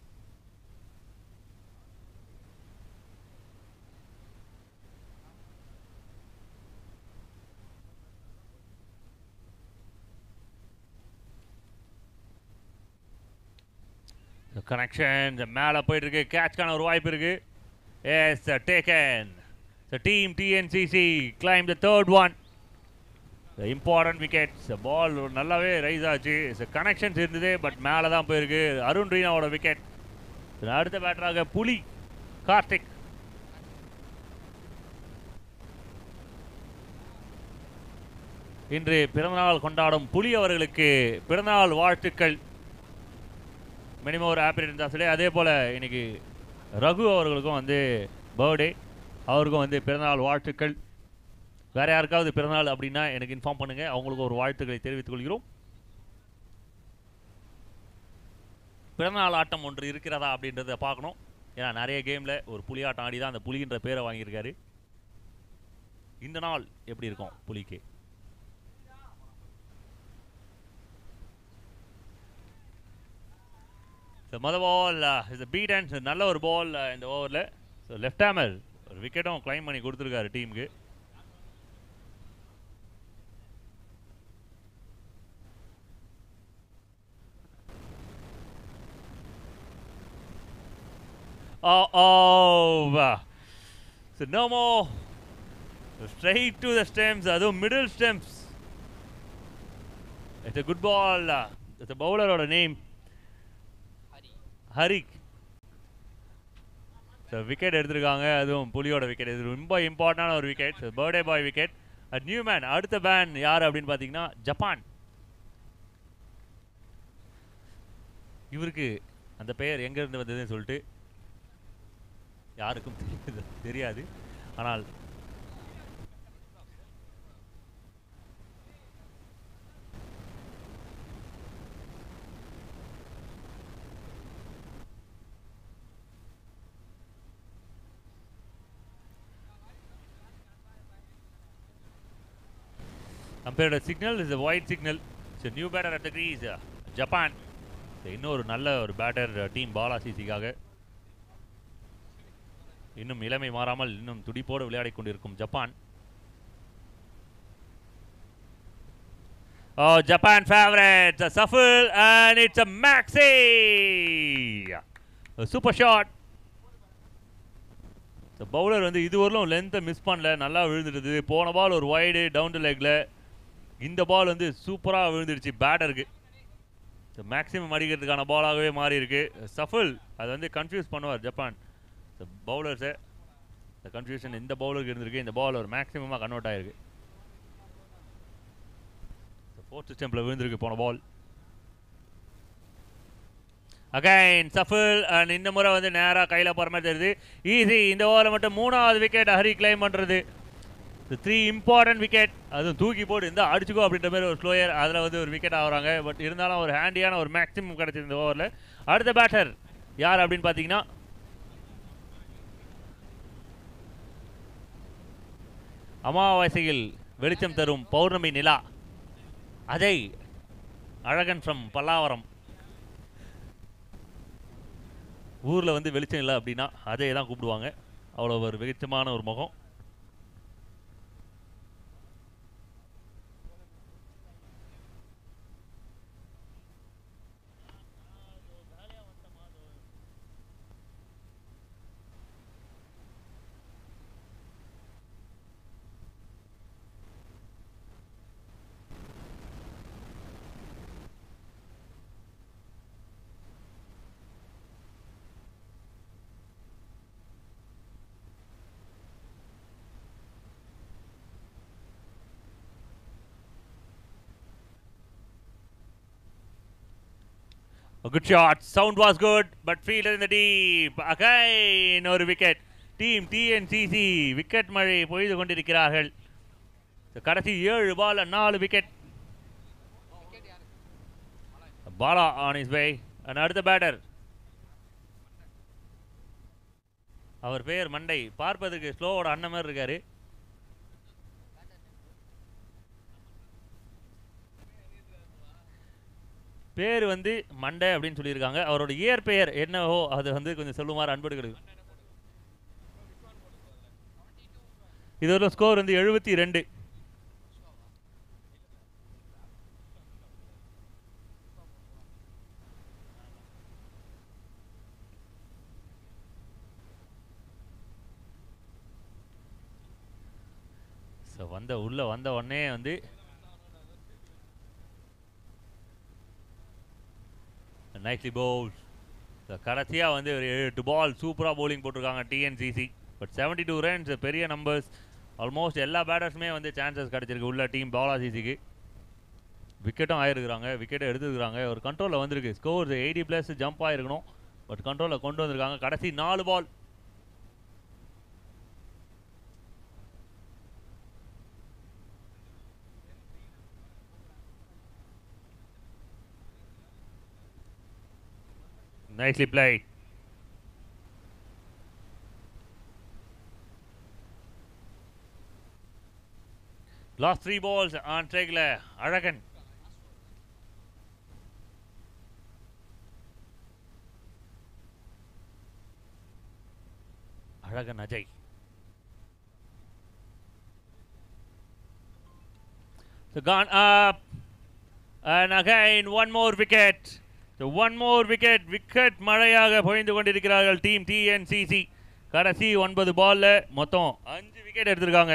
Connection மேலே போயிட்டு இருக்கு கேட்ச்க்கான ஒரு வாய்ப்பு இருக்கு is taken the team TNCC claim the third one important wickets ball நல்லாவே ரைஸ் ஆச்சு கனெக்ஷன்ஸ் இருந்தது பட் மேலே தான் போயிருக்கு அருண் ரீனாவோட விக்கெட் அடுத்த பேட்டராக புலி கார்த்திக் இன்று பிறந்தநாள் கொண்டாடும் புலி அவர்களுக்கு பிறந்தநாள் வாழ்த்துக்கள் மினிமம் ஒரு ஹாப்பி இருந்தாசலே அதே போல் இன்னைக்கு ரகு அவர்களுக்கும் வந்து பர்த்டே அவருக்கும் வந்து பிறந்தநாள் வாழ்த்துக்கள் வேறு யாருக்காவது பிறந்தநாள் அப்படின்னா எனக்கு இன்ஃபார்ம் பண்ணுங்கள் அவங்களுக்கு ஒரு வாழ்த்துக்களை தெரிவித்துக் கொள்கிறோம் பிறந்தநாள் ஆட்டம் ஒன்று இருக்கிறதா அப்படின்றத பார்க்கணும் ஏன்னா நிறைய கேமில் ஒரு புலி ஆட்டம் ஆடி தான் அந்த புலின்ற பேரை வாங்கியிருக்காரு இந்த நாள் எப்படி இருக்கும் புலிக்கு ஸோ மொதல் பால் இது பீட் அண்ட் நல்ல ஒரு பால் இந்த ஓவரில் ஸோ லெஃப்ட் ஹேமர் ஒரு விக்கெட்டும் கிளைம் பண்ணி கொடுத்துருக்காரு டீமுக்கு Oh, oh. So no more. Straight to the stems. அதுவும் middle stumps it's a good ball it's பவுலரோட name Hari Harik so wicket எடுத்திருக்காங்க அதுவும் புலியோட விக்கெட் இது ரொம்ப இம்பார்ட்டண்டான ஒரு wicket birthday boy wicket new man அடுத்த பேன் யார் அப்படின்னு பார்த்தீங்கன்னா ஜப்பான் இவருக்கு அந்த பெயர் எங்கேருந்து வந்ததுன்னு சொல்லிட்டு யாருக்கும் தெரியாது தெரியாது ஆனால் அம்பையரோட signal is wide signal so new batter at the crease Japan இன்னொரு நல்ல ஒரு பேட்டர் டீம் பாலா சிசிக்காக இன்னும் இளமை மாறாமல் இன்னும் துடிப்போடு விளையாடிக் கொண்டிருக்கும் Japan Oh, Japan favorites, a shuffle, and it's a maxi. A super shot. இந்த பவுலர் வந்து இதுவரையிலும் லென்த்தை மிஸ் பண்ணல நல்லா விழுந்துடுது போன பால் ஒரு வைடு டவுன் டு லெக்கில் இந்த பால் வந்து சூப்பராக விழுந்துடுச்சு பேட்டருக்கு மேக்ஸிமம் அடிக்கிறதுக்கான பாலாகவே மாறி இருக்கு சஃபில் அது வந்து கன்ஃபியூஸ் பண்ணுவார் ஜப்பான் இந்த பவுலர்ஸை இந்த கன்ஃபியூஷன் இந்த பவுலருக்கு இருந்திருக்கு இந்த பால் ஒரு மேக்ஸிமமாக கன்வெர்ட் ஆயிருக்கு ஃபோர்த் ஸ்டெம்பில் விழுந்திருக்கு போன பால் அகைன் சஃபில் அண்ட் இந்த முறை வந்து நேராக கையில் போகிற மாதிரி தெரியுது ஈஸி இந்த ஓவரில் மட்டும் மூணாவது விக்கெட் ஹரி கிளைம் பண்ணுறது த்ரீ இம்பார்ட்டன்ட் விக்கெட் அதுவும் தூக்கி போட்டு இந்த அடிச்சுக்கோ அப்படின்ற மாதிரி ஒரு ஸ்லோயர் அதில் வந்து ஒரு விக்கெட் ஆகுறாங்க பட் இருந்தாலும் ஒரு ஹேண்டியான ஒரு மேக்ஸிமம் கிடச்சிது இந்த ஓவரில் அடுத்த பேட்டர் யார் அப்படின்னு பார்த்தீங்கன்னா அமாவாசையில் வெளிச்சம் தரும் பௌர்ணமி நிலா அஜய் அழகன் ஃப்ரம் பல்லாவரம் ஊரில் வந்து வெளிச்சம் இல்லை அப்படின்னா அஜய் தான் கூப்பிடுவாங்க அவ்வளோ ஒரு வெளிச்சமான ஒரு முகம் A good shot. Sound was good, but fielder in the deep. Again, ஒரு விக்கெட் டீம் டிஎன்சிசி விக்கெட் மழை பொய்து கொண்டிருக்கிறார்கள் இந்த கடைசி ஏழு பால் நாலு விக்கெட் விக்கெட் யாரு Bala on his way and அடுத்த பேட்டர் அவர் பெயர் மண்டை பார்ப்பதற்கு ஸ்லோவோட அண்ணன் மாதிரி இருக்காரு பேர் வந்து மண்டை அப்படின்னு சொல்லியிருக்காங்க அவரோட இயற்பெயர் என்னவோ அது வந்து கொஞ்சம் சொல்லுமாறு அன்படுகிறது இதோட ஸ்கோர் வந்து எழுபத்தி ரெண்டு ஸோ வந்த உள்ள வந்த உடனே வந்து நைட்லி பவுல் கடைசியாக வந்து ஒரு எட்டு பால் சூப்பராக bowling போட்டிருக்காங்க டிஎன்சிசி பட் 72 டூ ரன்ஸ் பெரிய நம்பர்ஸ் ஆல்மோஸ்ட் எல்லா பேட்டர்ஸுமே வந்து சான்சஸ் கிடச்சிருக்கு உள்ள டீம் பாலாசிசிக்கு விக்கெட்டும் ஆயிருக்கிறாங்க விக்கெட்டும் எடுத்துருக்காங்க ஒரு கண்ட்ரோலில் வந்திருக்கு ஸ்கோர்ஸ் எயிட்டி ப்ளஸ் ஜம்ப் ஆயிருக்கணும் பட் கண்ட்ரோலில் கொண்டு வந்திருக்காங்க கடைசி நாலு பால் Nicely played. Last three balls on Tregla. Aragan. Aragan Ajay. So gone up. And again, one more wicket. So one more wicket. Wicket மழையாக பொழிந்து கொண்டிருக்கிறார்கள் டீம் டிஎன்சிசி கடைசி ஒன்பது பால்ல மொத்தம் அஞ்சு விக்கெட் எடுத்திருக்காங்க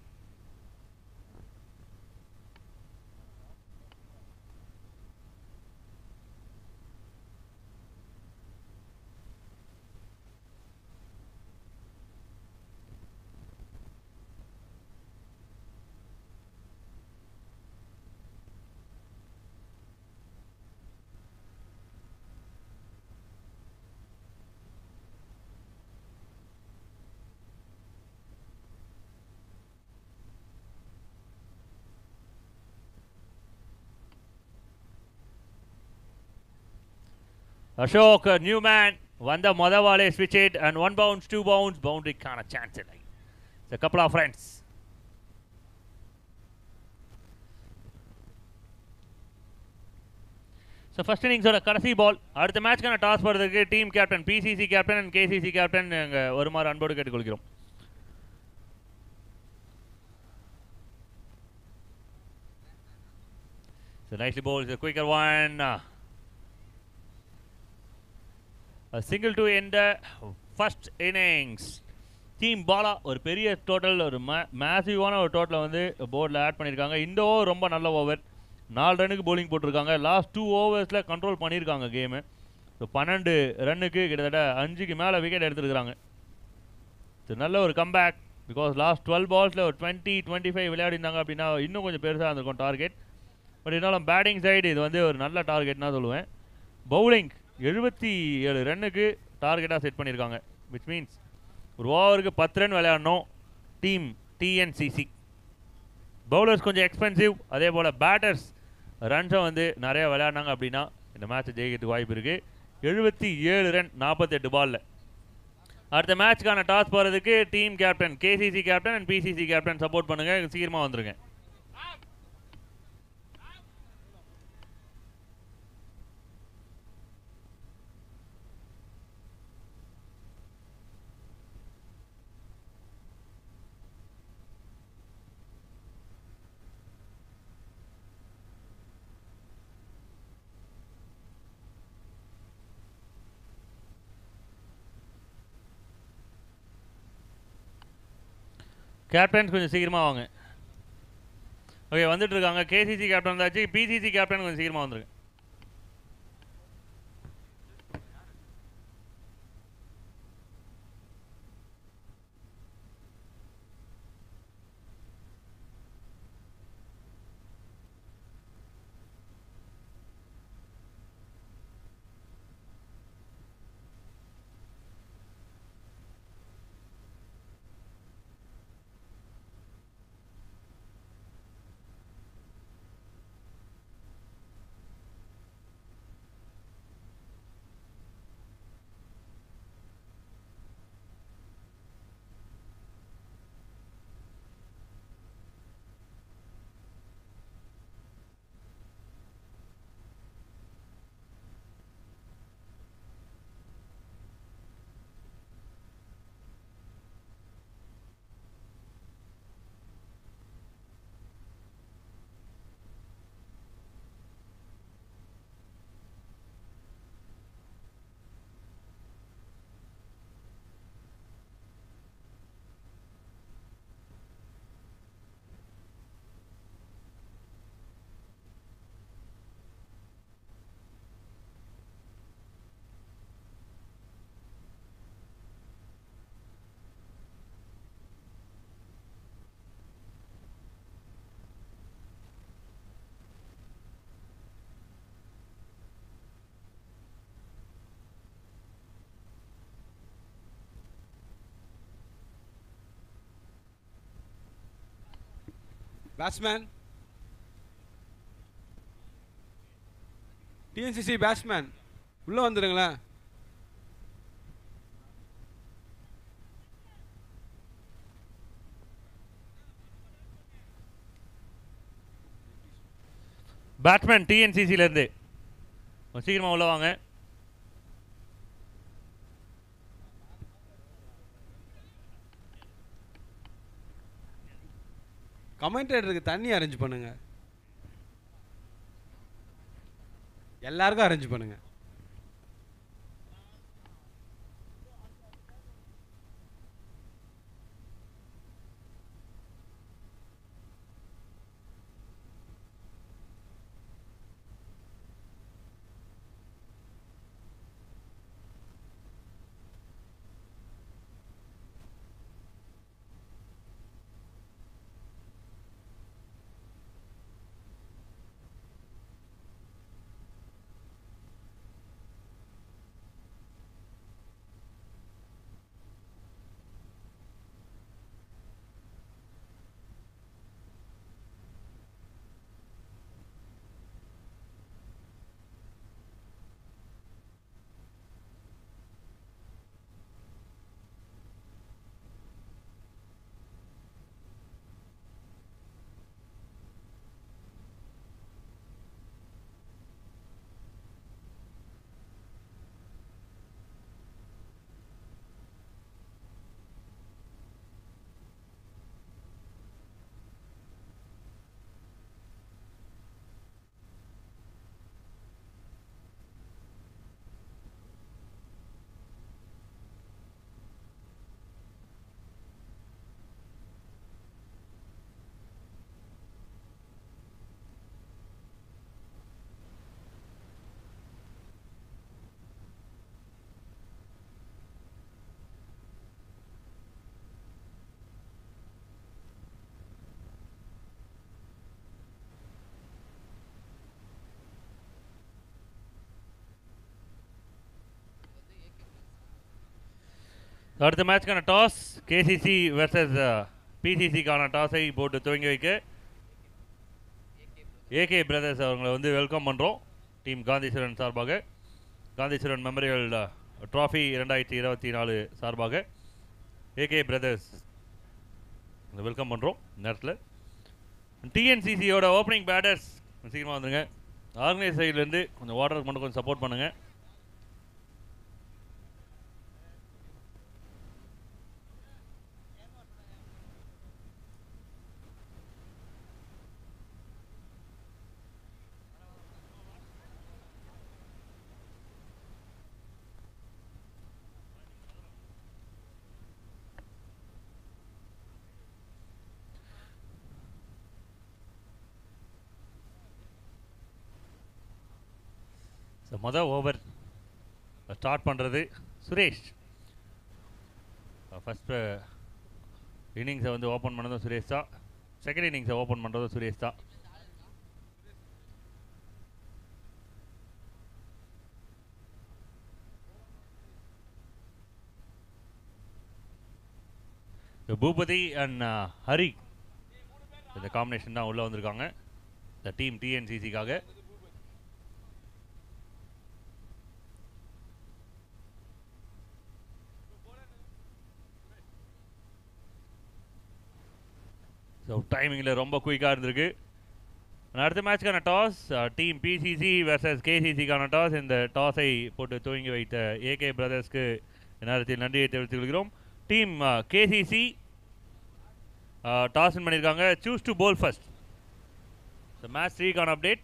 அசோக் நியூ மேன் வந்த மொத வாலே ஸ்விட்ச் it and one bounce two bounce பவுண்டரிக்கான சான்ஸ் இல்லை couple of friends so first இன்னிங்ஸோட கடைசி பால் அடுத்த மேட்ச்க்கான டாஸ் போகிறதுக்கு team captain PCC captain and KCC captain எங்கள் ஒரு மாதிரி அன்போடு கேட்டுக்கொள்கிறோம் So nicely bowled, a quicker one. Uh, A single to end the first innings. Team Bala ஒரு பெரிய டோட்டல் ஒரு மேசிவான ஒரு டோட்டலை வந்து போர்டில் ஆட் பண்ணியிருக்காங்க இந்த ஓவர் ரொம்ப நல்ல ஓவர் நாலு ரன்னுக்கு bowling போட்டிருக்காங்க லாஸ்ட் டூ ஓவர்ஸில் கண்ட்ரோல் பண்ணியிருக்காங்க கேமு ஸோ பன்னெண்டு ரன்னுக்கு கிட்டத்தட்ட அஞ்சுக்கு மேலே விக்கெட் எடுத்துருக்காங்க ஸோ நல்ல ஒரு கம்பேக் பிகாஸ் லாஸ்ட் டுவெல் பால்ஸில் ஒரு டுவெண்ட்டி டுவெண்ட்டி ஃபைவ் விளையாடிருந்தாங்க அப்படின்னா இன்னும் கொஞ்சம் பெருசாக இருந்திருக்கும் டார்கெட் பட் இருந்தாலும் பேட்டிங் சைடு இது வந்து ஒரு நல்ல டார்கெட் தான் சொல்லுவேன் பவுலிங் எழுபத்தி ஏழு ரன்னுக்கு டார்கெட்டாக செட் பண்ணியிருக்காங்க விச் மீன்ஸ் ஒரு ஓவருக்கு பத்து ரன் விளையாடணும் டீம் டிஎன்சிசி பவுலர்ஸ் கொஞ்சம் எக்ஸ்பென்சிவ் அதே போல் பேட்டர்ஸ் ரன்ஸை வந்து நிறைய விளையாடினாங்க அப்படின்னா இந்த மேட்ச்சை ஜெயிக்கிறதுக்கு வாய்ப்பு இருக்குது எழுபத்தி ஏழு ரன் நாற்பத்தெட்டு பாலில் அடுத்த மேட்ச்க்கான டாஸ் போகிறதுக்கு team captain KCC captain and PCC captain support பண்ணுங்கள் சீக்கிரமாக வந்துருங்க கேப்டன்ஸ் கொஞ்சம் சீக்கிரமாக வாங்க ஓகே வந்துட்டு இருக்காங்க கேசிசி கேப்டன் வந்தாச்சு பிசிசி கேப்டன் கொஞ்சம் சீக்கிரமாக வந்துருங்க பேட்ஸ்மேன் டிஎன்சிசி பேட்ஸ்மேன் உள்ளே வந்துடுங்களேன் பேட்ஸ்மேன் டிஎன்சிசிலேருந்து சீக்கிரமாக உள்ள வாங்க கமெண்டேட்டருக்கு தண்ணி அரேஞ்ச் பண்ணுங்க எல்லாருக்கும் அரேஞ்ச் பண்ணுங்க அடுத்த மேட்ச்க்கான டாஸ் கேசிசி வெர்சஸ் பிசிசிக்கான டாஸை போட்டு துவங்கி வைக்க ஏகே பிரதர்ஸ் அவங்களை வந்து வெல்கம் பண்ணுறோம் டீம் காந்தீஸ்வரன் சார்பாக காந்தீஸ்வரன் மெமரியல் ட்ராஃபி இரண்டாயிரத்தி இருபத்தி நாலு சார்பாக ஏகே பிரதர்ஸ் வெல்கம் பண்ணுறோம் நேரத்தில் டிஎன்சிசியோட ஓப்பனிங் பேட்டர்ஸ் சீக்கிரமாக வந்துருங்க ஆர்கனைஸ் சைட்லேருந்து கொஞ்சம் வாட்டருக்கு மட்டும் கொஞ்சம் சப்போர்ட் பண்ணுங்கள் ஸோ மொதல் ஓவர் ஸ்டார்ட் பண்ணுறது சுரேஷ் ஃபஸ்ட்டு இன்னிங்ஸை வந்து ஓப்பன் பண்ணதும் சுரேஷ் தான் செகண்ட் இன்னிங்ஸை ஓப்பன் பண்ணுறதும் சுரேஷ் தான் So, பூபதி அண்ட் ஹரி இந்த காம்பினேஷன் தான் உள்ளே வந்திருக்காங்க இந்த டீம் டிஎன்சிசிக்காக ஸோ டைமிங்கில் ரொம்ப குயிக்காக இருந்திருக்கு And அடுத்த மேட்ச்க்கான டாஸ் டீம் பிசிசி வெர்சஸ் கேசிசிக்கான டாஸ் இந்த டாஸை போட்டு துவங்கி வைத்த ஏகே பிரதர்ஸ்க்கு நேரத்தில் நன்றியை தெரிவித்துக் கொள்கிறோம் டீம் கேசிசி டாஸ் பண்ணியிருக்காங்க choose to bowl first so match த்ரீக்கான update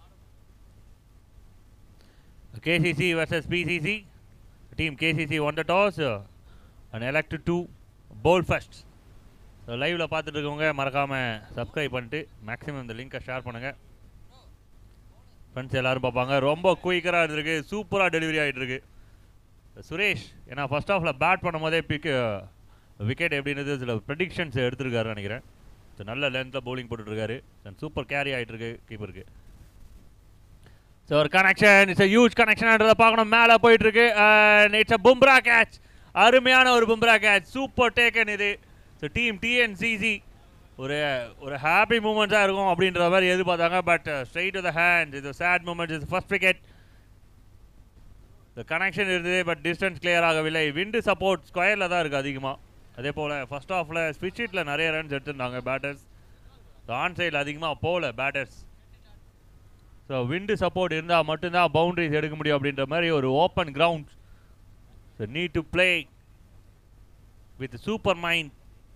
KCC versus PCC team KCC won the toss and elect to bowl first so லைவில் பார்த்துட்டு இருக்கவங்க மறக்காமல் சப்ஸ்கிரைப் பண்ணிட்டு மேக்ஸிமம் இந்த லிங்க்கை ஷேர் பண்ணுங்கள் ஃப்ரெண்ட்ஸ் எல்லாரும் பார்ப்பாங்க ரொம்ப குயிக்கராக இருந்திருக்கு சூப்பராக டெலிவரி ஆகிட்டு இருக்கு சுரேஷ் ஏன்னா ஃபர்ஸ்ட் ஹாஃபில் பேட் பண்ணும் போதே பிக் விக்கெட் எப்படின்றது சில ப்ரெடிக்ஷன்ஸ் எடுத்திருக்காருன்னு நினைக்கிறேன் ஸோ நல்ல லென்த்தில் பவுலிங் போட்டுட்ருக்காரு சூப்பர் கேரி ஆகிட்டு இருக்கு கீப்பருக்கு ஸோ ஒரு கனெக்ஷன் இட்ஸ் ஹியூஜ் கனெக்ஷன்ன்றதை பார்க்கணும் மேலே போயிட்டு இருக்கு இட்ஸ் அ பும்ரா கேட்ச் அருமையான ஒரு பும்ரா கேட்ச் சூப்பர் டேக்கன் இது ஸோ டீம் டிஎன்சிசி ஒரு ஒரு ஹாப்பி மூமெண்ட்ஸாக இருக்கும் அப்படின்ற மாதிரி எதிர்பார்த்தாங்க but straight to the hand இது சேட் மூமெண்ட் இது ஃபர்ஸ்ட் விக்கெட் இந்த கனெக்ஷன் இருந்தது பட் டிஸ்டன்ஸ் கிளியர் ஆகவில்லை விண்டு சப்போர்ட் ஸ்கொயரில் தான் இருக்குது அதிகமாக அதே போல் ஃபர்ஸ்ட் ஹாஃபில் ஸ்விட்ச் ஹிட்டில் நிறைய ரன்ஸ் எடுத்திருந்தாங்க பேட்டர்ஸ் ஆன் சைடில் அதிகமாக போகல பேட்டர்ஸ் ஸோ விண்டு சப்போர்ட் இருந்தால் மட்டும்தான் பவுண்டரிஸ் எடுக்க முடியும் அப்படின்ற மாதிரி ஒரு open ground so need to play with super mind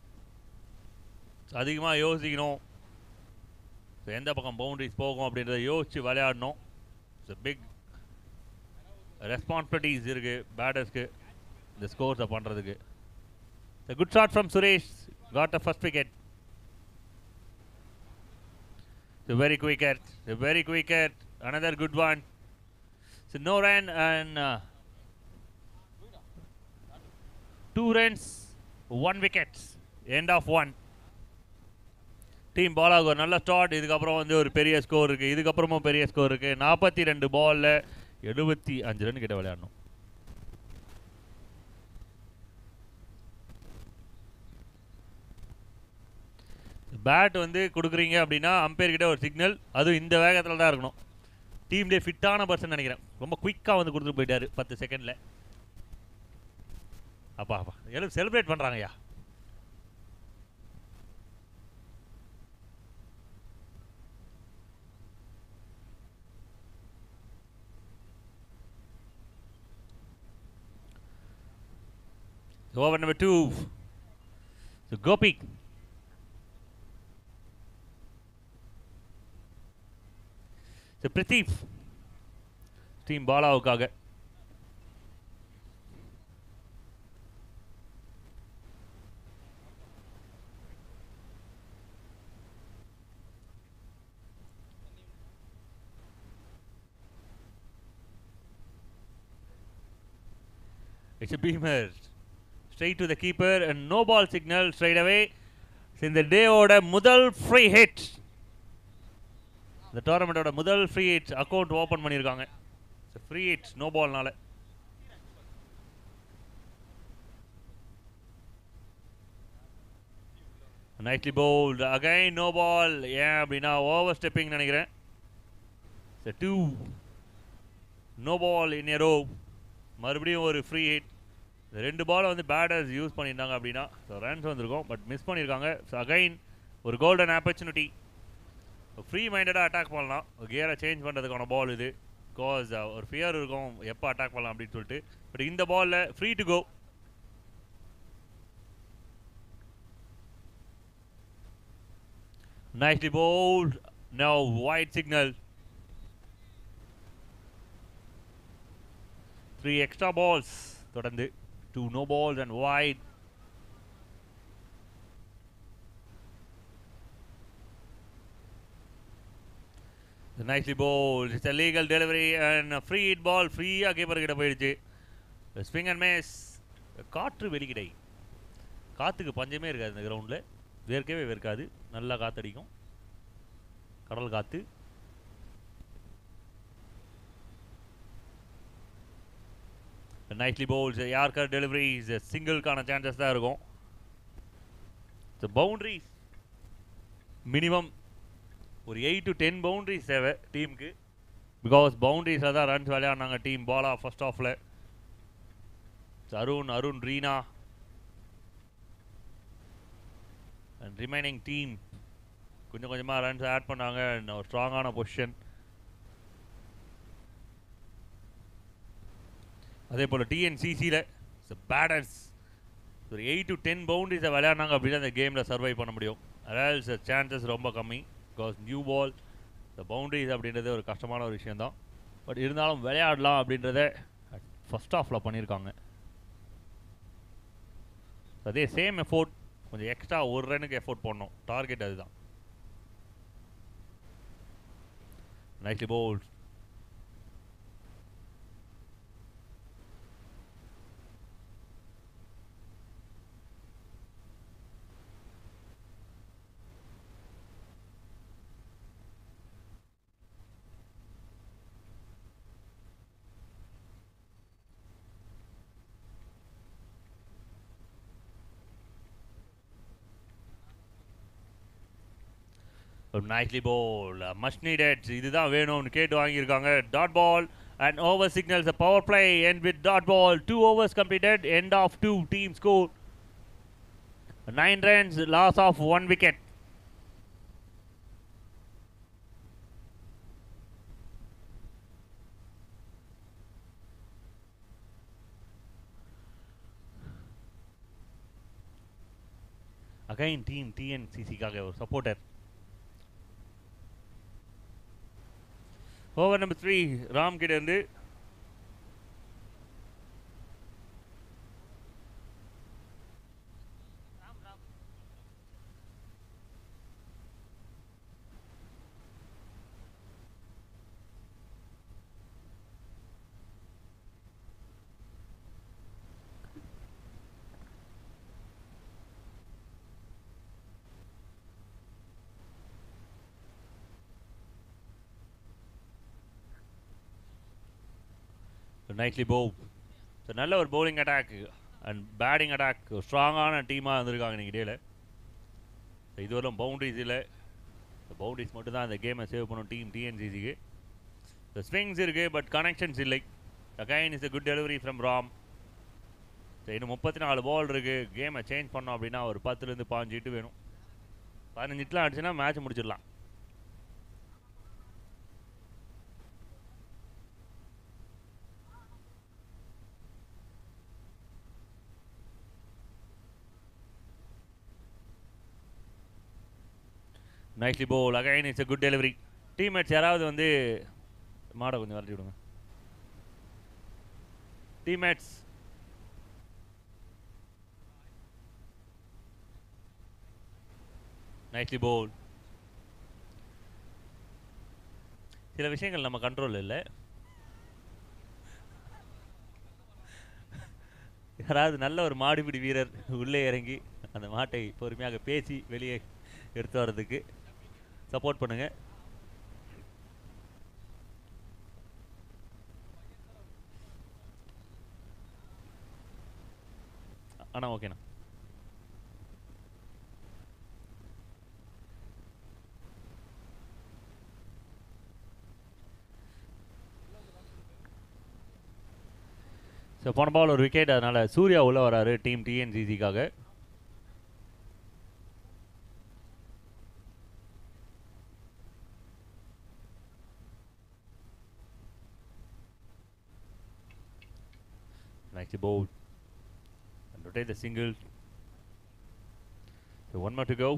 அதிகமாக யோசிக்கணும் ஸோ எந்த பக்கம் பவுண்டரிஸ் போகும் அப்படின்றத யோசித்து விளையாடணும் ஸோ பிக் ரெஸ்பான்சிபிலிட்டிஸ் இருக்குது பேட்டர்ஸ்க்கு இந்த ஸ்கோர்ஸை பண்ணுறதுக்கு the good shot from Suresh caught a first wicket so very quick very quick another good one so no run and uh, two runs one wicket end of one team ball ஆகும் ஒரு நல்ல start இதுக்கப்புறம் வந்து ஒரு பெரிய score இருக்குது இதுக்கப்புறமும் பெரிய ஸ்கோர் இருக்குது நாற்பத்தி ரெண்டு பாலில் எழுபத்தி அஞ்சு ரன் கிட்ட விளையாடணும் பேட் வந்து கொடுக்குறீங்க அப்படின்னா அம்பையர் கிட்ட ஒரு சிக்னல் அதுவும் இந்த வேகத்தில் தான் இருக்கணும் டீம்லேயே ஃபிட்டான பர்சன் நினைக்கிறேன் ரொம்ப குயிக்காக வந்து கொடுத்துட்டு போயிட்டாரு பத்து செகண்டில் அப்பா அப்பா எல்லாம் செலிப்ரேட் பண்ணுறாங்கய்யா Over number two. So Gopi. So Prateep. Team பாலாவுக்காக It's a beamer. Straight to the keeper and no ball signal straight away. இந்த டேவோட முதல் ஃப்ரீ ஹிட் இந்த டோர்னமெண்ட்டோட முதல் ஃப்ரீ ஹிட் அக்கௌண்ட் ஓப்பன் பண்ணியிருக்காங்க ஃப்ரீ ஹிட் நோ பால்னால nicely bowled again no ball ஏன் அப்படின்னா ஓவர் ஸ்டெப்பிங் நினைக்கிறேன் two no ball in row மறுபடியும் ஒரு ஃப்ரீ ஹிட் ரெண்டு பாலை வந்து பேட்டர்ஸ் யூஸ் பண்ணியிருந்தாங்க அப்படின்னா ஸோ ரன்ஸ் வந்திருக்கும் பட் மிஸ் பண்ணியிருக்காங்க ஸோ அகைன் ஒரு கோல்டன் ஆப்பர்ச்சுனிட்டி ஃப்ரீ மைண்டடாக அட்டாக் பண்ணலாம் கியரை சேஞ்ச் பண்ணுறதுக்கான பால் இது பிகாஸ் ஒரு ஃபியர் இருக்கும் எப்போ அட்டாக் பண்ணலாம் அப்படின்னு சொல்லிட்டு பட் இந்த பாலில் free to go Nicely bowled. Now wide signal. Three extra balls. தொடர்ந்து two no balls and wide. The nicely bowled. It's a legal delivery and a free hit ball. ஃப்ரீயாக keeper கிட்ட போயிடுச்சு swing and maze காற்று வெளிக்கிடை காற்றுக்கு பஞ்சமே இருக்காது இந்த கிரவுண்டில் வேர்க்கவே வேர்க்காது நல்லா காத்தடிக்கும் கடல் காற்று நைட்லி பவுல்ஸ் யார்கர் டெலிவரிஸ் சிங்கிள்கான சான்சஸ் தான் இருக்கும் பவுண்ட்ரிஸ் மினிமம் ஒரு எயிட் டு டென் பவுண்ட்ரிஸ் தேவை டீமுக்கு பிகாஸ் பவுண்ட்ரிஸில் தான் ரன்ஸ் விளையாடினாங்க டீம் பாலா ஃபர்ஸ்ட் ஆஃபில் Arun Arun Reena and remaining team கொஞ்சம் கொஞ்சமாக ரன்ஸ் ஆட் பண்ணாங்க and ஒரு ஸ்ட்ராங்கான பொசிஷன் அதே போல் டிஎன்சிசியில் பேட்டர்ஸ் ஒரு எயிட் டு டென் பவுண்டரிஸை விளையாடினாங்க அப்படின்னா அந்த கேமில் சர்வை பண்ண முடியும் அதாவது சான்சஸ் ரொம்ப கம்மி பிகாஸ் நியூ பால் இந்த பவுண்டரிஸ் அப்படின்றது ஒரு கஷ்டமான ஒரு விஷயந்தான் பட் இருந்தாலும் விளையாடலாம் அப்படின்றத ஃபஸ்ட் ஆஃபில் பண்ணியிருக்காங்க அதே சேம் எஃபோர்ட் கொஞ்சம் எக்ஸ்ட்ரா ஒரு ரனுக்கு எஃபோர்ட் பண்ணணும் டார்கெட் அதுதான் நைட்லி போல்ட் ஒரு நைட்லி பால் மச் நீடட் இதுதான் வேணும்னு கேட்டு வாங்கியிருக்காங்க dot ball and over signals a power play end with dot ball two overs completed end of two team score nine runs loss of one wicket again team டிஎன்சிசிக்காக ஒரு supporter over number three Ram கிட்ட இருந்து nicely போ so நல்ல ஒரு bowling attack and batting attack ஸ்ட்ராங்கான டீமாக இருந்திருக்காங்க இன்னைக்கு டேல இதுவரையும் பவுண்டரிஸ் இல்லை பவுண்டரிஸ் மட்டும் தான் அந்த கேமை சேவ் பண்ணும் டீம் டிஎன்சிசிக்கு த ஸ்விங்ஸ் இருக்குது பட் கனெக்ஷன்ஸ் இல்லை again is a good delivery from Ram சரி இன்னும் முப்பத்தி நாலு பால் இருக்குது கேமை சேஞ்ச் பண்ணோம் அப்படின்னா ஒரு பத்துலேருந்து பாஞ்சு இட்டு வேணும் பதினஞ்சு இட்டுலாம் அடிச்சுன்னா மேட்ச் முடிச்சிடலாம் nicely bowl again it's a good delivery teammates யாராவது வந்து மாடை கொஞ்சம் விரட்டி விடுங்க டீம்மேட்ஸ் நைஸ்லி போல் சில விஷயங்கள் நம்ம கண்ட்ரோல் இல்லை யாராவது நல்ல ஒரு மாடுபிடி வீரர் உள்ளே இறங்கி அந்த மாட்டை பொறுமையாக பேசி வெளியே எடுத்து வர்றதுக்கு சப்போர்ட் பண்ணுங்க அண்ணா ஓகேண்ணா ஸோ போன பால் ஒரு விக்கெட் அதனால் சூர்யா உள்ளே வராரு டீம் டிஎன்சிசிக்காக Nicely bowled. And rotate the single. So one more to go.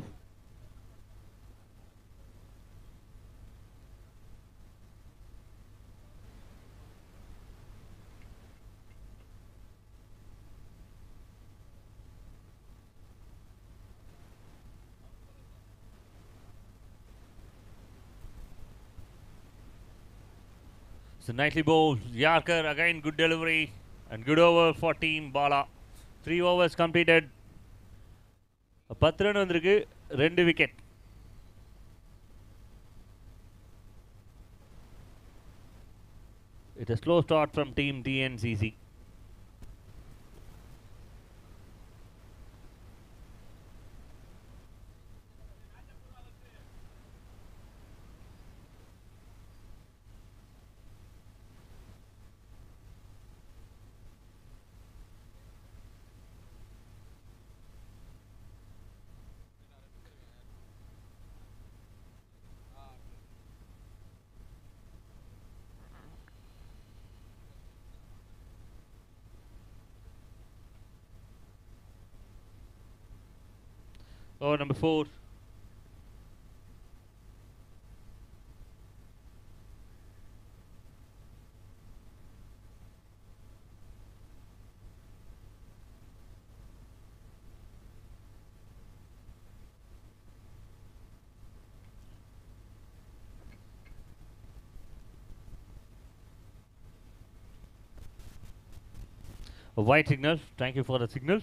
So nicely bowled. Yarkar again good delivery and good over for team Bala. Three overs completed. பத்து ரன் வந்திருக்கு ரெண்டு wicket It's a slow start from team TNCC. Over number four. A white signal. Thank you for the signal.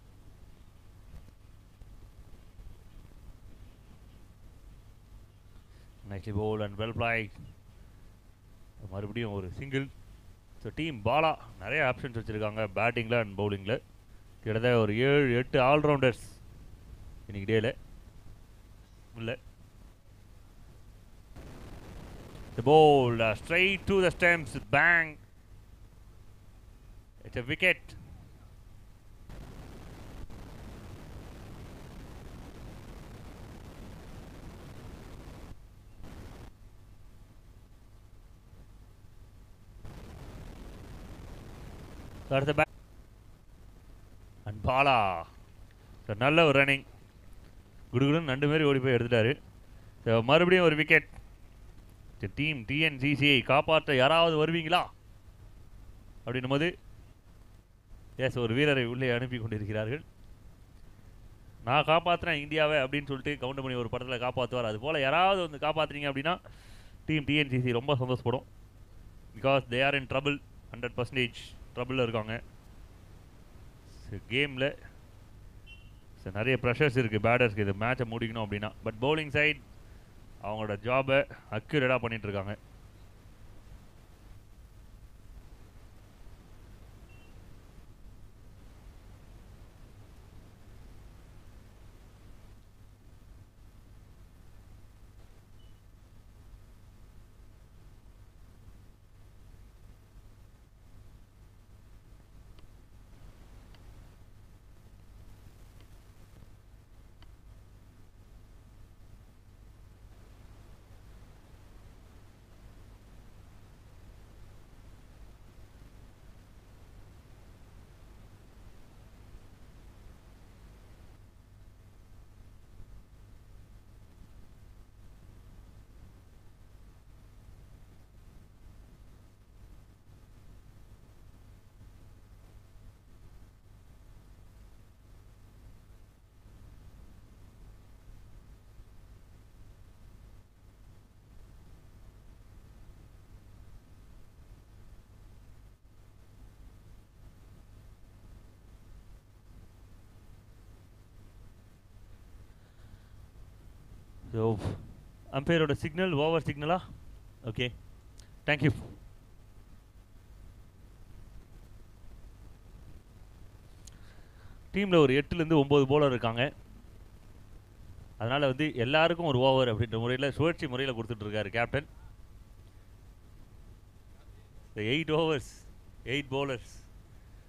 nicely bowled and well played மறுபடியும் ஒரு single so team Bala நிறைய options வச்சுருக்காங்க பேட்டிங்கில் and பவுலிங்கில் கிட்டத்தட்ட ஒரு ஏழு எட்டு ஆல்ரவுண்டர்ஸ் இன்னைக்கு டேல இல்லை The ball uh, straight to the stems, bang. It's a wicket. So that's the back. And Bala. So நல்ல ஒரு ரன்னிங் குடுகுடுன்னு ரெண்டு பேரும் ஓடி போய் எடுத்துட்டாரு So மறுபடியும் ஒரு விக்கெட் டீம் டிஎன்சிசியை காப்பாற்ற யாராவது வருவீங்களா அப்படின்னும் போது எஸ் ஒரு வீரரை உள்ளே அனுப்பி கொண்டிருக்கிறார்கள் நான் காப்பாற்றுறேன் இந்தியாவை அப்படின்னு சொல்லிட்டு கவுண்ட் பண்ணி ஒரு படத்தில் காப்பாற்றுவார் அது போல் யாராவது வந்து காப்பாற்றுறீங்க அப்படின்னா டீம் டிஎன்சிசி ரொம்ப சந்தோஷப்படும் because they are in trouble hundred percentage ட்ரபிளில் இருக்காங்க கேமில் நிறைய ப்ரெஷர்ஸ் இருக்குது பேட்டர்ஸ்க்கு இது மேட்சை முடிக்கணும் அப்படின்னா பட் பவுலிங் சைட் அவங்களோட ஜாபை அக்யூரேட்டாக பண்ணிட்டு இருக்காங்க ஸோ அம்பையரோட சிக்னல் ஓவர் சிக்னலா ஓகே தேங்க்யூ டீமில் ஒரு எட்டுலேருந்து ஒம்பது போலர் இருக்காங்க அதனால் வந்து எல்லாருக்கும் ஒரு ஓவர் அப்படின்ற முறையில் சுழற்சி முறையில் கொடுத்துட்ருக்காரு கேப்டன் இந்த eight overs eight bowlers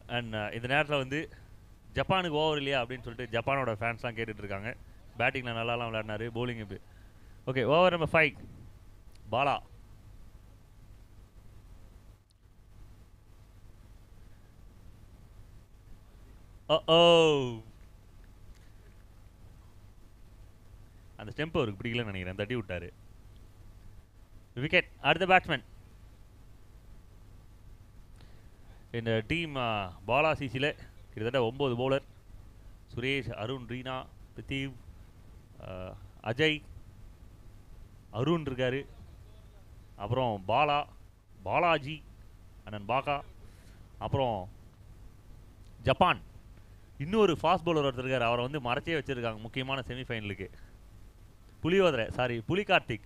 and இந்த நேரத்தில் வந்து ஜப்பானுக்கு ஓவர் இல்லையா அப்படின்னு சொல்லிட்டு ஜப்பானோட ஃபேன்ஸ்லாம் கேட்டுட்டு இருக்காங்க பேட்டிங்கில் நல்லாலாம் விளையாடினாரு bowling இப்படி okay over number five Bala ஓ அந்த ஸ்டெம்ப் அவருக்கு பிடிக்கலன்னு நினைக்கிறேன் தட்டி விட்டாரு விக்கெட் அடுத்த பேட்ஸ்மேன் இந்த டீம் பாலா சிசியில் கிட்டத்தட்ட ஒம்பது பவுலர் சுரேஷ் அருண் ரீனா பித்தீவ் ஆஹ், அஜய் அருண் இருக்காரு அப்புறம் பாலா பாலாஜி அண்ணன் பாக்கா அப்புறம் ஜப்பான் இன்னொரு ஃபாஸ்ட் பவுலர் ஒருத்தர் இருக்கார் அவரை வந்து மறைச்சே வச்சிருக்காங்க முக்கியமான செமிஃபைனலுக்கு புலியோதரை சாரி புலி கார்த்திக்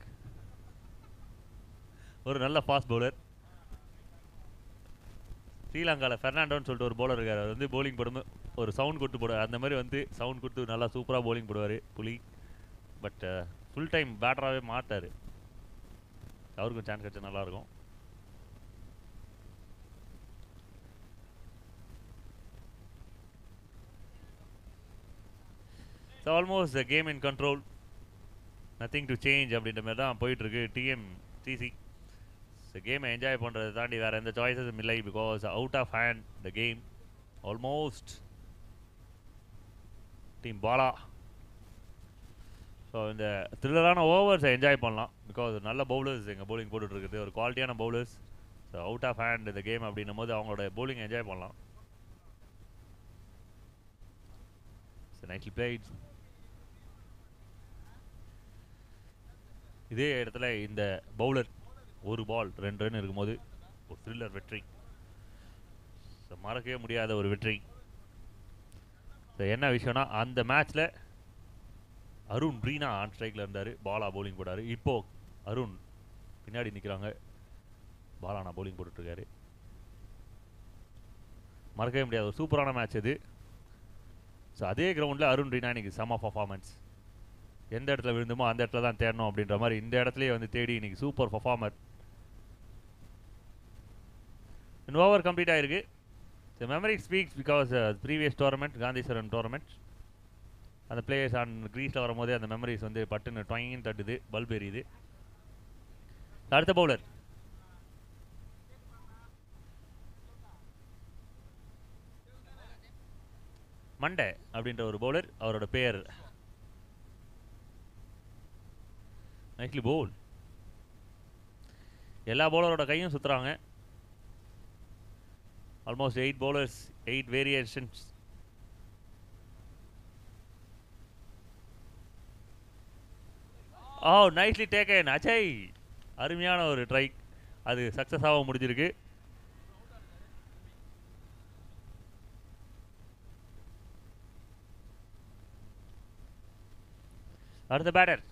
ஒரு நல்ல ஃபாஸ்ட் பவுலர் ஸ்ரீலங்காவில் ஃபெர்னாண்டோன்னு சொல்லிட்டு ஒரு பவுலர் இருக்கார் அவர் வந்து bowling போடும்போது ஒரு சவுண்ட் கொடுத்து போடுவார் அந்த மாதிரி வந்து சவுண்ட் கொடுத்து நல்லா சூப்பராக bowling போடுவார் புலி பட் ஃபுல் டைம் பேட்டராகவே மாட்டார் அவருக்கும் சான்ஸ் கிடைச்சா நல்லாயிருக்கும் so almost game in control nothing to change அப்படின்ற மாதிரி தான் போயிட்டுருக்கு டிஎம் சிசி ஸோ கேமை என்ஜாய் பண்ணுறதை தாண்டி வேறு எந்த சாய்ஸஸும் இல்லை because out of hand the game almost team Bala so இந்த த்ரில்லரான ஓவர்ஸை என்ஜாய் பண்ணலாம் பிகாஸ் நல்ல பவுலர்ஸ் எங்கள் bowling போட்டுட்டு இருக்குது ஒரு குவாலிட்டியான bowlers so out of hand இந்த கேம் அப்படின்னும் போது அவங்களோட bowling என்ஜாய் பண்ணலாம் ஸோ நைட்லி பிளேட் இதே இடத்துல இந்த பவுலர் ஒரு பால் ரெண்டு ரன் இருக்கும்போது ஒரு த்ரில்லர் வெற்றி ஸோ மறக்கவே முடியாத ஒரு வெற்றி ஸோ என்ன விஷயம்னா அந்த மேட்ச்சில் அருண் ரீனா ஆன் ஸ்ட்ரைக்கில் இருந்தார் பாலா bowling போட்டார் இப்போ அருண் பின்னாடி நிற்கிறாங்க பாலானா bowling போட்டுட்ருக்காரு மறக்கவே முடியாத ஒரு சூப்பரான மேட்ச் இது ஸோ அதே கிரவுண்டில் அருண் ரீனா இன்னைக்கு செம பர்ஃபார்மன்ஸ் எந்த இடத்துல விழுந்துமோ அந்த இடத்துல தான் தேடணும் அப்படின்ற மாதிரி இந்த இடத்துலயே வந்து தேடி இன்னைக்கு சூப்பர் பர்ஃபார்மர் ஓவர் கம்ப்ளீட் ஆயிருக்கு the memory speaks because previous tournament Kandeeswaran tournament அந்த பிளேயர்ஸ் ஆன் க்ரீஸில் வரும்போதே அந்த மெமரிஸ் வந்து பட்டுன்னு டொயின்னு தட்டுது பல்ப் எரியுது அடுத்த பவுலர் மண்டே அப்படின்ற ஒரு பவுலர் அவரோட பேர் நைட்லி பவுல் எல்லா பவுலரோட கையும் சுற்றுறாங்க almost eight bowlers eight variations oh nicely taken Ajay அருமையான ஒரு ட்ரை அது சக்ஸஸாகவும் முடிஞ்சிருக்கு அடுத்த பேட்டர்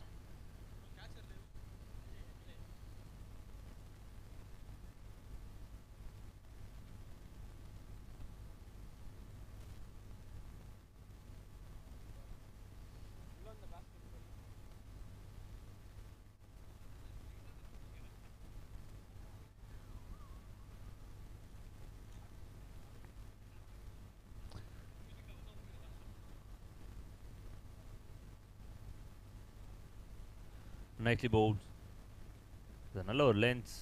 nicely bowled இது நல்ல ஒரு லென்ஸ்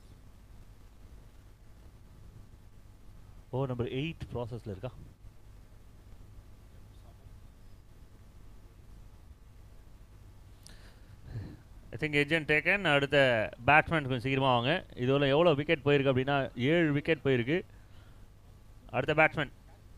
ஓ நம்பர் எயிட் ப்ராசஸில் இருக்கா ஐ திங்க் ஏஜென்ட் டேக்கன் அடுத்த பேட்ஸ்மேன் கொஞ்சம் சீக்கிரமாக வாங்க இதுவரை எவ்வளோ விக்கெட் போயிருக்கு அப்படின்னா ஏழு விக்கெட் போயிருக்கு அடுத்த பேட்ஸ்மேன்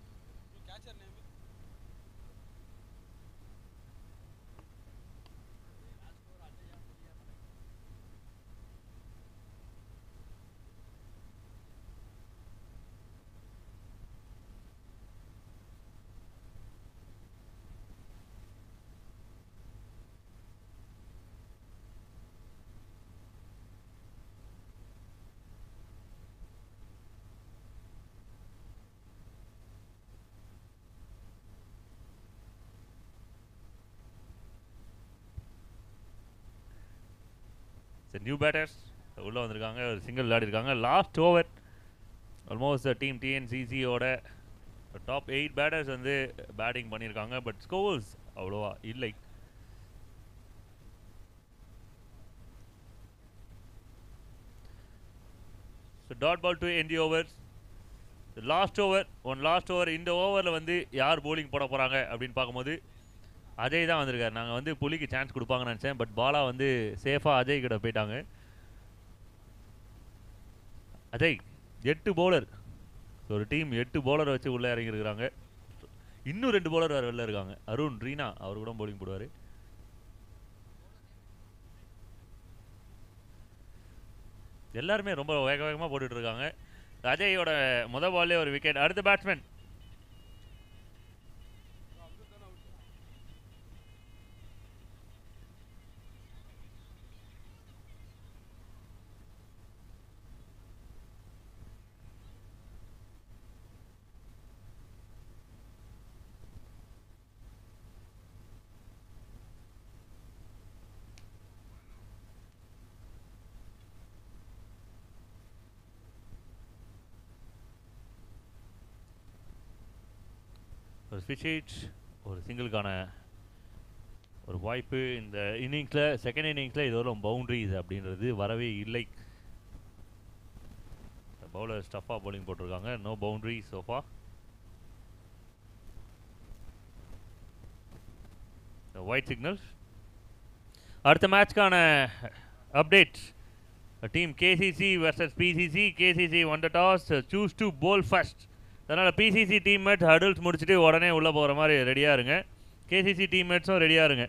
சரி நியூ பேட்டர்ஸ் உள்ளே வந்திருக்காங்க ஒரு சிங்கிள் விளையாடிருக்காங்க லாஸ்ட் ஓவர் ஆல்மோஸ்ட் டீம் டிஎன்சிசியோட டாப் எயிட் பேட்டர்ஸ் வந்து பேட்டிங் பண்ணியிருக்காங்க பட் ஸ்கோர்ஸ் அவ்வளோவா இல்லை so dot ball to end the overs last over one last over இந்த ஓவரில் வந்து யார் bowling போட போகிறாங்க அப்படின்னு பார்க்கும்போது அஜய் தான் வந்திருக்காரு நாங்கள் வந்து புலிக்கு சான்ஸ் கொடுப்பாங்கன்னு நினச்சேன் பட் பாலா வந்து சேஃபாக அஜய் கிட்ட போயிட்டாங்க அஜய் எட்டு பவுலர் ஒரு டீம் எட்டு பவுலரை வச்சு உள்ளே இறங்கியிருக்கிறாங்க இன்னும் ரெண்டு பவுலர் வேறு வெளில இருக்காங்க அருண் ரீனா அவர் கூட bowling போடுவார் எல்லாருமே ரொம்ப வேக வேகமாக போட்டுட்டு இருக்காங்க அஜயோட முத பால்லே ஒரு விக்கெட் அடுத்த பேட்ஸ்மேன் ஒரு ஸ்பிச் ஒரு சிங்கிளுக்கான ஒரு வாய்ப்பு இந்த இன்னிங்ஸில் செகண்ட் இன்னிங்ஸில் இது வரும் பவுண்ட்ரிஸ் அப்படின்றது வரவே இல்லை பவுலர் ஸ்டஃபாக bowling போட்டிருக்காங்க நோ பவுண்ட்ரி சோஃபா ஒயிட் சிக்னல் அடுத்த மேட்ச்க்கான update team KCC versus PCC KCC won the toss choose to bowl first அதனால் பிசிசி டீம்மேட்ஸ் ஹடில்ஸ் முடிச்சுட்டு உடனே உள்ளே போகிற மாதிரி ரெடியாக இருங்க கேசிசி டீம்மேட்ஸும் ரெடியாக இருங்க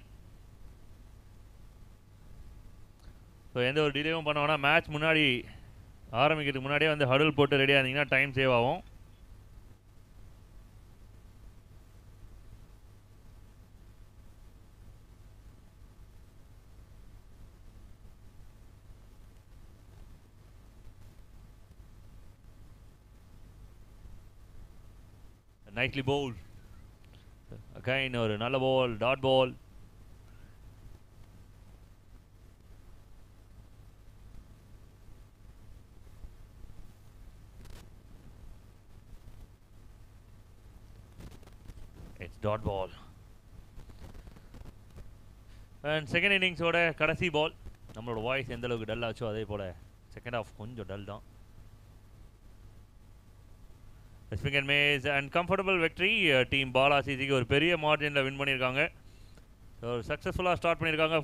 ஸோ எந்த ஒரு டிலேவும் பண்ண வேணாம் மேட்ச் முன்னாடி ஆரம்பிக்கிறதுக்கு முன்னாடியே வந்து ஹடில் போட்டு ரெடியாக இருந்தீங்கன்னா டைம் சேவ் ஆகும் nicely bowled. Again ஒரு நல்ல ball, dot ball. It's dot ball. And second இன்னிங்ஸோட கடைசி பால் நம்மளோட வாய்ஸ் எந்த அளவுக்கு டல் ஆச்சோ அதே போல் செகண்ட் ஆஃப் கொஞ்சம் டல் தான் ஸ்பிங் அண்ட் மேஸ் and comfortable victory team Bala சிசிக்கு ஒரு பெரிய மார்ஜினில் வின் பண்ணியிருக்காங்க ஸோ சக்ஸஸ்ஃபுல்லாக ஸ்டார்ட் பண்ணியிருக்காங்க